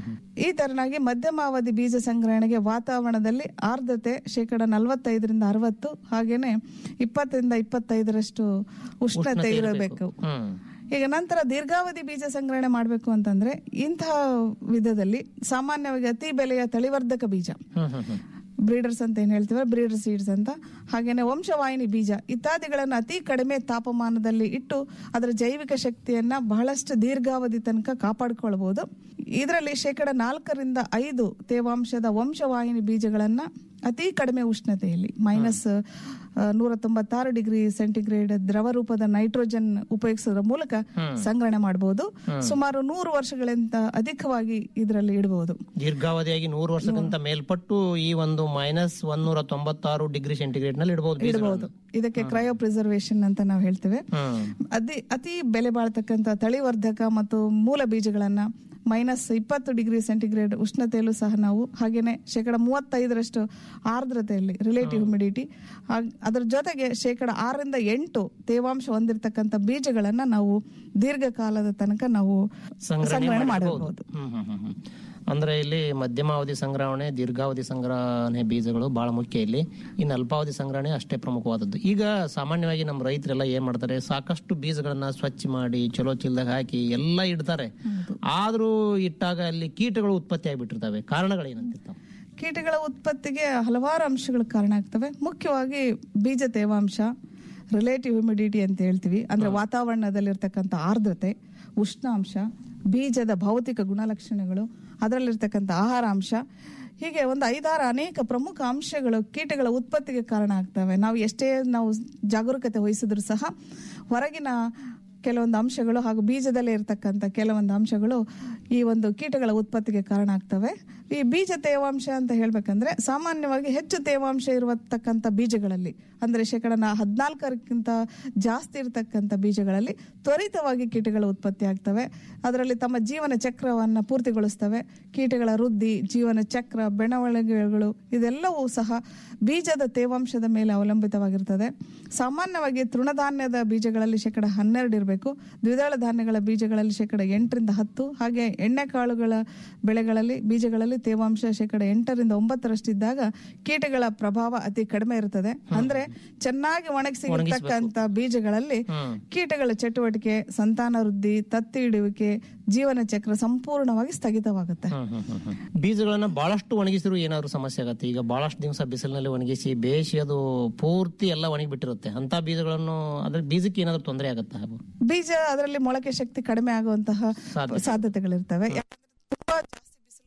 ಈ ತರನಾಗಿ ಮಧ್ಯಮಾವಧಿ ಬೀಜ ಸಂಗ್ರಹಣೆಗೆ ವಾತಾವರಣದಲ್ಲಿ ಆರ್ದ್ರತೆ ಶೇಕಡ ನಲವತ್ತೈದರಿಂದ ಅರವತ್ತು ಹಾಗೇನೆ ಇಪ್ಪತ್ತರಿಂದ ಇಪ್ಪತ್ತೈದರಷ್ಟು ಉಷ್ಣತೆ ಇರಬೇಕು ಈಗ ನಂತರ ದೀರ್ಘಾವಧಿ ಬೀಜ ಸಂಗ್ರಹಣೆ ಮಾಡಬೇಕು ಅಂತಂದ್ರೆ ಇಂತಹ ವಿಧದಲ್ಲಿ ಸಾಮಾನ್ಯವಾಗಿ ಅತಿ ಬೆಲೆಯ ತಳಿವರ್ಧಕ ಬೀಜ ಬ್ರೀಡರ್ಸ್ ಅಂತ ಏನ್ ಹೇಳ್ತೀವಿ ಬ್ರೀಡರ್ ಸೀಡ್ಸ್ ಅಂತ ಹಾಗೇನೆ ವಂಶವಾಹಿನಿ ಬೀಜ ಇತ್ಯಾದಿಗಳನ್ನು ಅತಿ ಕಡಿಮೆ ತಾಪಮಾನದಲ್ಲಿ ಇಟ್ಟು ಅದರ ಜೈವಿಕ ಶಕ್ತಿಯನ್ನ ಬಹಳಷ್ಟು ದೀರ್ಘಾವಧಿ ತನಕ ಕಾಪಾಡಿಕೊಳ್ಳಬಹುದು ಇದರಲ್ಲಿ ಶೇಕಡ ನಾಲ್ಕರಿಂದ ಐದು ತೇವಾಂಶದ ವಂಶವಾಹಿನಿ ಬೀಜಗಳನ್ನ ಅತಿ ಕಡಿಮೆ ಉಷ್ಣತೆಯಲ್ಲಿ ಮೈನಸ್ ನೂರ ತೊಂಬತ್ತಾರು ಡಿಗ್ರಿ ಸೆಂಟಿಗ್ರೇಡ್ ದ್ರವ ರೂಪದ ನೈಟ್ರೋಜನ್ ಉಪಯೋಗಿಸೋದ್ರ ಮೂಲಕ ಸಂಗ್ರಹಣೆ ಮಾಡಬಹುದು ಸುಮಾರು ನೂರು ವರ್ಷಗಳಿಂದ ಅಧಿಕವಾಗಿ ಇದರಲ್ಲಿ ಇಡಬಹುದು ದೀರ್ಘಾವಧಿಯಾಗಿ ನೂರು ವರ್ಷಕ್ಕಿಂತ ಮೇಲ್ಪಟ್ಟು ಈ ಒಂದು ಮೈನಸ್ ಒಂದೂರ ತೊಂಬತ್ತಾರು ಡಿಗ್ರಿ ಸೆಂಟಿಗ್ರೇಡ್ ನಲ್ಲಿ ಇಡಬಹುದು ಇಡಬಹುದು ಇದಕ್ಕೆ ಕ್ರಯೋ ಪ್ರಿಸರ್ವೇಶನ್ ಅಂತ ನಾವು ಹೇಳ್ತೇವೆ ಅತಿ ಅತಿ ಬೆಲೆ ಬಾಳ್ತಕ್ಕಂತ ತಳಿವರ್ಧಕ ಮತ್ತು ಮೂಲ ಬೀಜಗಳನ್ನ ಮೈನಸ್ ಇಪ್ಪತ್ತು ಡಿಗ್ರಿ ಸೆಂಟಿಗ್ರೇಡ್ ಉಷ್ಣತೆಯಲ್ಲೂ ಸಹ ನಾವು ಹಾಗೇನೆ ಶೇಕಡ ಮೂವತ್ತೈದರಷ್ಟು ಆರ್ದ್ರತೆಯಲ್ಲಿ ರಿಲೇಟಿವ್ ಹ್ಯುಮಿಡಿಟಿ ಅದರ ಜೊತೆಗೆ ಶೇಕಡ ಆರರಿಂದ ಎಂಟು ತೇವಾಂಶ ಹೊಂದಿರತಕ್ಕಂತ ಬೀಜಗಳನ್ನ ನಾವು ದೀರ್ಘಕಾಲದ ತನಕ ನಾವು ಸಂಗ್ರಹಣೆ ಮಾಡಬಹುದು ಹ್ಮ್ ಹ್ಮ್ ಹ್ಮ್ ಹ್ಮ್. ಅಂದ್ರೆ ಇಲ್ಲಿ ಮಧ್ಯಮಾವಧಿ ಸಂಗ್ರಹಣೆ ದೀರ್ಘಾವಧಿ ಸಂಗ್ರಹಣೆ ಬೀಜಗಳು ಬಹಳ ಮುಖ್ಯ ಇಲ್ಲಿ ಇನ್ನು ಅಲ್ಪಾವಧಿ ಸಂಗ್ರಹಣೆ ಅಷ್ಟೇ ಪ್ರಮುಖವಾದದ್ದು ಈಗ ಸಾಮಾನ್ಯವಾಗಿ ನಮ್ಮ ರೈತರೆಲ್ಲ ಏನ್ ಮಾಡ್ತಾರೆ ಸಾಕಷ್ಟು ಬೀಜಗಳನ್ನ ಸ್ವಚ್ಛ ಮಾಡಿ ಚಲೋ ಚಿಲ್ದಾಗ ಹಾಕಿ ಎಲ್ಲ ಇಡ್ತಾರೆ ಆದ್ರೂ ಇಟ್ಟಾಗ ಅಲ್ಲಿ ಕೀಟಗಳು ಉತ್ಪತ್ತಿ ಆಗಿಬಿಟ್ಟಿರ್ತವೆ ಕಾರಣಗಳೇನಂತಿರ್ತಾವೆ ಕೀಟಗಳ ಉತ್ಪತ್ತಿಗೆ ಹಲವಾರು ಅಂಶಗಳು ಕಾರಣ ಆಗ್ತವೆ ಮುಖ್ಯವಾಗಿ ಬೀಜ ತೇವಾಂಶ ರಿಲೇಟಿವ್ ಹ್ಯುಮಿಡಿಟಿ ಅಂತ ಹೇಳ್ತೀವಿ ಅಂದ್ರೆ ವಾತಾವರಣದಲ್ಲಿರ್ತಕ್ಕಂಥ ಆರ್ದ್ರತೆ ಉಷ್ಣಾಂಶ ಬೀಜದ ಭೌತಿಕ ಗುಣಲಕ್ಷಣಗಳು ಅದರಲ್ಲಿರ್ತಕ್ಕಂಥ ಆಹಾರಾಂಶ ಹೀಗೆ ಒಂದು ಐದಾರು ಅನೇಕ ಪ್ರಮುಖ ಅಂಶಗಳು ಕೀಟಗಳ ಉತ್ಪತ್ತಿಗೆ ಕಾರಣ ಆಗ್ತವೆ ನಾವು ಎಷ್ಟೇ ನಾವು ಜಾಗರೂಕತೆ ವಹಿಸಿದ್ರು ಸಹ ಹೊರಗಿನ ಕೆಲವೊಂದು ಅಂಶಗಳು ಹಾಗೂ ಬೀಜದಲ್ಲೇ ಇರತಕ್ಕಂಥ ಕೆಲವೊಂದು ಅಂಶಗಳು ಈ ಒಂದು ಕೀಟಗಳ ಉತ್ಪತ್ತಿಗೆ ಕಾರಣ ಆಗ್ತವೆ ಈ ಬೀಜ ತೇವಾಂಶ ಅಂತ ಹೇಳ್ಬೇಕಂದ್ರೆ ಸಾಮಾನ್ಯವಾಗಿ ಹೆಚ್ಚು ತೇವಾಂಶ ಇರತಕ್ಕಂಥ ಬೀಜಗಳಲ್ಲಿ ಅಂದ್ರೆ ಶೇಕಡ ನಾ- ಹದ್ನಾಲ್ಕರಕ್ಕಿಂತ ಜಾಸ್ತಿ ಇರತಕ್ಕಂಥ ಬೀಜಗಳಲ್ಲಿ ತ್ವರಿತವಾಗಿ ಕೀಟಗಳು ಉತ್ಪತ್ತಿ ಆಗ್ತವೆ ಅದರಲ್ಲಿ ತಮ್ಮ ಜೀವನ ಚಕ್ರವನ್ನ ಪೂರ್ತಿಗೊಳಿಸ್ತವೆ ಕೀಟಗಳ ವೃದ್ಧಿ ಜೀವನ ಚಕ್ರ ಬೆಳವಣಿಗೆಗಳು ಇದೆಲ್ಲವೂ ಸಹ ಬೀಜದ ತೇವಾಂಶದ ಮೇಲೆ ಅವಲಂಬಿತವಾಗಿರ್ತದೆ ಸಾಮಾನ್ಯವಾಗಿ ತೃಣಧಾನ್ಯದ ಬೀಜಗಳಲ್ಲಿ ಶೇಕಡ ಹನ್ನೆರಡು ಇರಬೇಕು ದ್ವಿದಳ ಧಾನ್ಯಗಳ ಬೀಜಗಳಲ್ಲಿ ಶೇಕಡ ಎಂಟರಿಂದ ಹತ್ತು ಹಾಗೆ ಎಣ್ಣೆಕಾಳುಗಳ ಬೆಳೆಗಳಲ್ಲಿ ಬೀಜಗಳಲ್ಲಿ ತೇವಾಂಶ ಶೇಕಡ ಎಂಟರಿಂದ ಒಂಬತ್ತರಷ್ಟಿದ್ದಾಗ ಕೀಟಗಳ ಪ್ರಭಾವ ಅತಿ ಕಡಿಮೆ ಇರುತ್ತದೆ ಅಂದ್ರೆ ಚೆನ್ನಾಗಿ ಒಣಗಿಸಿ ಇರ್ತಕ್ಕಂಥ ಬೀಜಗಳಲ್ಲಿ ಕೀಟಗಳ ಚಟುವಟಿಕೆ ಸಂತಾನ ವೃದ್ಧಿ ತತ್ತಿ ಇಡುವಿಕೆ ಜೀವನ ಚಕ್ರ ಸಂಪೂರ್ಣವಾಗಿ ಸ್ಥಗಿತವಾಗುತ್ತೆ ಬೀಜಗಳನ್ನ ಬಹಳಷ್ಟು ಒಣಗಿಸಿದ್ರು ಏನಾದ್ರು ಸಮಸ್ಯೆ ಆಗತ್ತೆ ಈಗ ಬಹಳಷ್ಟು ದಿವಸ ಬಿಸಿಲಿನಲ್ಲಿ ಒಣಗಿಸಿ ಬೇಯಿಸಿ ಅದು ಪೂರ್ತಿ ಎಲ್ಲ ಒಣಗಿ ಬಿಟ್ಟಿರುತ್ತೆ ಅಂತ ಬೀಜಗಳನ್ನು ಅದ್ರ ಬೀಜಕ್ಕೆ ಏನಾದ್ರು ತೊಂದರೆ ಆಗತ್ತಾ ಬೀಜ ಅದರಲ್ಲಿ ಮೊಳಕೆ ಶಕ್ತಿ ಕಡಿಮೆ ಆಗುವಂತಹ ಸಾಧ್ಯತೆಗಳಿರ್ತವೆ ಯಾಕಂದ್ರೆ ತುಂಬಾ ಜಾಸ್ತಿ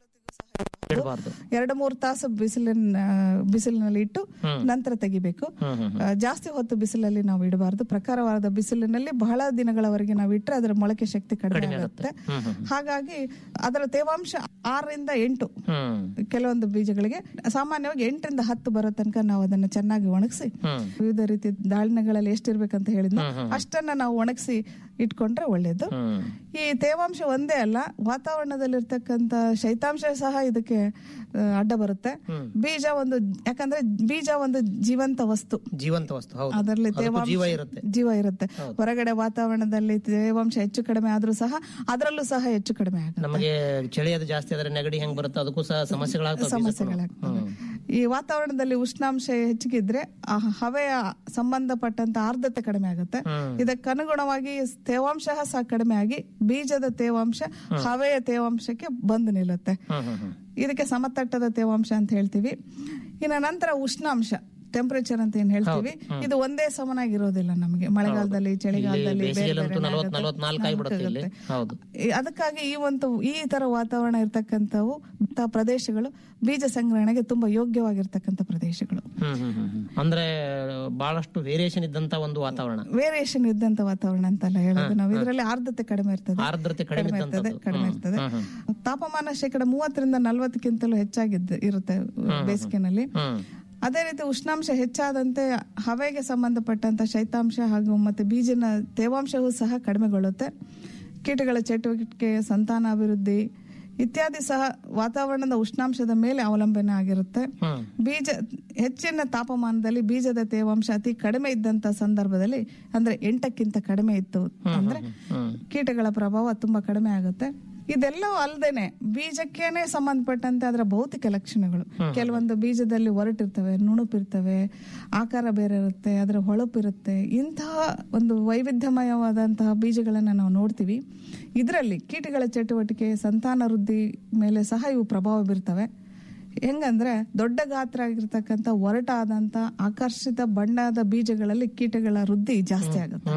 ಇಡಬಾರ್ದು ಎರಡು ಮೂರು ತಾಸು ಬಿಸಿಲಿನ ಬಿಸಿಲಿನಲ್ಲಿ ಇಟ್ಟು ನಂತರ ತೆಗಿಬೇಕು ಆ, ಜಾಸ್ತಿ ಹೊತ್ತು ಬಿಸಿಲಲ್ಲಿ ನಾವು ಇಡಬಾರ್ದು ಪ್ರಖರವಾದ ಬಿಸಿಲಿನಲ್ಲಿ ಬಹಳ ದಿನಗಳವರೆಗೆ ನಾವು ಇಟ್ಟರೆ ಅದರ ಮೊಳಕೆ ಶಕ್ತಿ ಕಡಿಮೆ ಆಗುತ್ತೆ ಹಾಗಾಗಿ ಅದರ ತೇವಾಂಶ ಆರರಿಂದ ಎಂಟು ಕೆಲವೊಂದು ಬೀಜಗಳಿಗೆ ಸಾಮಾನ್ಯವಾಗಿ ಎಂಟರಿಂದ ಹತ್ತು ಬರೋ ತನಕ ನಾವು ಅದನ್ನ ಚೆನ್ನಾಗಿ ಒಣಗಿಸಿ ವಿವಿಧ ರೀತಿಯ ದಾಳಿನಗಳಲ್ಲಿ ಎಷ್ಟಿರ್ಬೇಕಂತ ಹೇಳಿದ್ನ ಅಷ್ಟನ್ನ ನಾವು ಒಣಗಿಸಿ ಇಟ್ಕೊಂಡ್ರೆ ಒಳ್ಳೇದು ಈ ತೇವಾಂಶ ಒಂದೇ ಅಲ್ಲ ವಾತಾವರಣದಲ್ಲಿರ್ತಕ್ಕಂಥ ಶೈತಾಂಶ ಸಹ ಇದಕ್ಕೆ ಆ, ಅಡ್ಡ ಬರುತ್ತೆ ಬೀಜ ಒಂದು ಯಾಕಂದ್ರೆ ಬೀಜ ಒಂದು ಜೀವಂತ ವಸ್ತು ಜೀವಂತ ವಸ್ತು ಹೌದು ಅದರಲ್ಲಿ ಅದಕ್ಕೂ ತೇವಾಂಶ ಜೀವ ಇರುತ್ತೆ ಜೀವ ಇರುತ್ತೆ ಹೊರಗಡೆ ವಾತಾವರಣದಲ್ಲಿ ತೇವಾಂಶ ಹೆಚ್ಚು ಕಡಿಮೆ ಆದ್ರೂ ಸಹ ಅದರಲ್ಲೂ ಸಹ ಹೆಚ್ಚು ಕಡಿಮೆ ಆಗುತ್ತೆ ನಮಗೆ ಚಳಿ ಅದು ಜಾಸ್ತಿ ಆದ್ರೆ ನೆಗಡಿ ಹೆಂಗ್ ಬರುತ್ತೆ ಅದಕ್ಕೂ ಸಹ ಸಮಸ್ಯೆಗಳಾಗ್ತವೆ ಸಮಸ್ಯೆಗಳಾಗ್ತವೆ ಈ ವಾತಾವರಣದಲ್ಲಿ ಉಷ್ಣಾಂಶ ಹೆಚ್ಚಿಗಿದ್ರೆ ಆ ಹವೆಯ ಸಂಬಂಧಪಟ್ಟಂತ ಆರ್ದ್ರತೆ ಕಡಿಮೆ ಆಗುತ್ತೆ ಇದಕ್ಕನುಗುಣವಾಗಿ ತೇವಾಂಶ ಸಹ ಕಡಿಮೆ ಆಗಿ ಬೀಜದ ತೇವಾಂಶ ಹವೆಯ ತೇವಾಂಶಕ್ಕೆ ಬಂದು ನಿಲ್ಲುತ್ತೆ ಇದಕ್ಕೆ ಸಮತಟ್ಟದ ತೇವಾಂಶ ಅಂತ ಹೇಳ್ತೀವಿ ಇನ್ನ ನಂತರ ಉಷ್ಣಾಂಶ ಟೆಂಪರೇಚರ್ ಅಂತ ಏನ್ ಹೇಳ್ತೀವಿ ಇದು ಒಂದೇ ಸಮನಾಗಿರೋದಿಲ್ಲ ನಮಗೆ ಮಳೆಗಾಲದಲ್ಲಿ ಚಳಿಗಾಲದಲ್ಲಿ ಬೇರೆ ಬೇಸಿಗೆಯಲ್ಲಂತೂ ಬೇರೆ ನಲವತ್ ಆಗುತ್ತೆ. ನಲವತ್ನಾಲ್ಕು ಆಗಿಬಿಡುತ್ತೆ ಇಲ್ಲಿ ಆಗುತ್ತೆ. ಹೌದು ಈ- ಅದಕ್ಕಾಗಿ ಈ ಒಂದು ಈ ತರ ವಾತಾವರಣ ಇರ್ತಕ್ಕಂಥವು ಇಂಥ ಪ್ರದೇಶಗಳು ಬೀಜ ಸಂಗ್ರಹಣೆಗೆ ತುಂಬಾ ಯೋಗ್ಯವಾಗಿರ್ತಕ್ಕಂಥ ಪ್ರದೇಶಗಳು ಹ್ಮ್ ಹ್ಮ್ ಹ್ಮ್ ಹ್ಮ್. ಅಂದ್ರೆ ಬಹಳಷ್ಟು ವೇರಿಯೇಷನ್ ಇದ್ದಂತ ಒಂದು ವಾತಾವರಣ ವೇರಿಯೇಷನ್ ಇದ್ದಂತ ವಾತಾವರಣ ಅಂತೆಲ್ಲ ಹೇಳೋದು ನಾವು ಇದರಲ್ಲಿ ಆರ್ದ್ರತೆ ಕಡಿಮೆ ಇರ್ತದೆ ಆರ್ದ್ರತೆ ಕಡಿಮೆ ಕಡಿಮೆ ಇರ್ತದೆ ಇದ್ದಂಥದ್ದು. ಕಡಿಮೆ ಹ್ಮ್. ಇರ್ತದೆ ಹ್ಮ್, ಹ್ಮ್. ತಾಪಮಾನ ಶೇಕಡ ಮೂವತ್ತರಿಂದ ನಲ್ವತ್ತಕ್ಕಿಂತಲೂ ಹೆಚ್ಚಾಗಿದ್ದು ಇರುತ್ತೆ ಬೇಸಿಗೆನಲ್ಲಿ ಅದೇ ರೀತಿ ಉಷ್ಣಾಂಶ ಹೆಚ್ಚಾದಂತೆ ಹವೆಗೆ ಸಂಬಂಧಪಟ್ಟಂತ ಶೈತಾಂಶ ಹಾಗೂ ಮತ್ತೆ ಬೀಜನ ತೇವಾಂಶವೂ ಸಹ ಕಡಿಮೆಗೊಳ್ಳುತ್ತೆ ಕೀಟಗಳ ಚಟುವಟಿಕೆ ಸಂತಾನಾಭಿವೃದ್ಧಿ ಇತ್ಯಾದಿ ಸಹ ವಾತಾವರಣದ ಉಷ್ಣಾಂಶದ ಮೇಲೆ ಅವಲಂಬನೆ ಆಗಿರುತ್ತೆ ಬೀಜ ಹೆಚ್ಚಿನ ತಾಪಮಾನದಲ್ಲಿ ಬೀಜದ ತೇವಾಂಶ ಅತಿ ಕಡಿಮೆ ಇದ್ದಂತ ಸಂದರ್ಭದಲ್ಲಿ ಅಂದ್ರೆ ಎಂಟಕ್ಕಿಂತ ಕಡಿಮೆ ಇತ್ತು ಅಂದ್ರೆ ಕೀಟಗಳ ಪ್ರಭಾವ ತುಂಬಾ ಕಡಿಮೆ ಆಗುತ್ತೆ ಇದೆಲ್ಲವೂ ಅಲ್ಲದೇನೆ ಬೀಜಕ್ಕೇನೆ ಸಂಬಂಧಪಟ್ಟಂತೆ ಅದರ ಭೌತಿಕ ಲಕ್ಷಣಗಳು ಕೆಲವೊಂದು ಬೀಜದಲ್ಲಿ ಒರಟಿರ್ತವೆ ನುಣುಪಿರ್ತವೆ ಆಕಾರ ಬೇರೆ ಇರುತ್ತೆ ಅದರ ಹೊಳಪಿರುತ್ತೆ ಇಂತಹ ಒಂದು ವೈವಿಧ್ಯಮಯವಾದಂತಹ ಬೀಜಗಳನ್ನ ನಾವು ನೋಡ್ತೀವಿ ಇದರಲ್ಲಿ ಕೀಟಗಳ ಚಟುವಟಿಕೆ ಸಂತಾನ ವೃದ್ಧಿ ಮೇಲೆ ಸಹ ಇವು ಪ್ರಭಾವ ಬೀರ್ತವೆ ಹೆಂಗಂದ್ರೆ ದೊಡ್ಡ ಗಾತ್ರ ಆಗಿರ್ತಕ್ಕಂಥ ಒರಟಾದಂತ ಆಕರ್ಷಿತ ಬಣ್ಣದ ಬೀಜಗಳಲ್ಲಿ ಕೀಟಗಳ ವೃದ್ಧಿ ಜಾಸ್ತಿ ಆಗುತ್ತೆ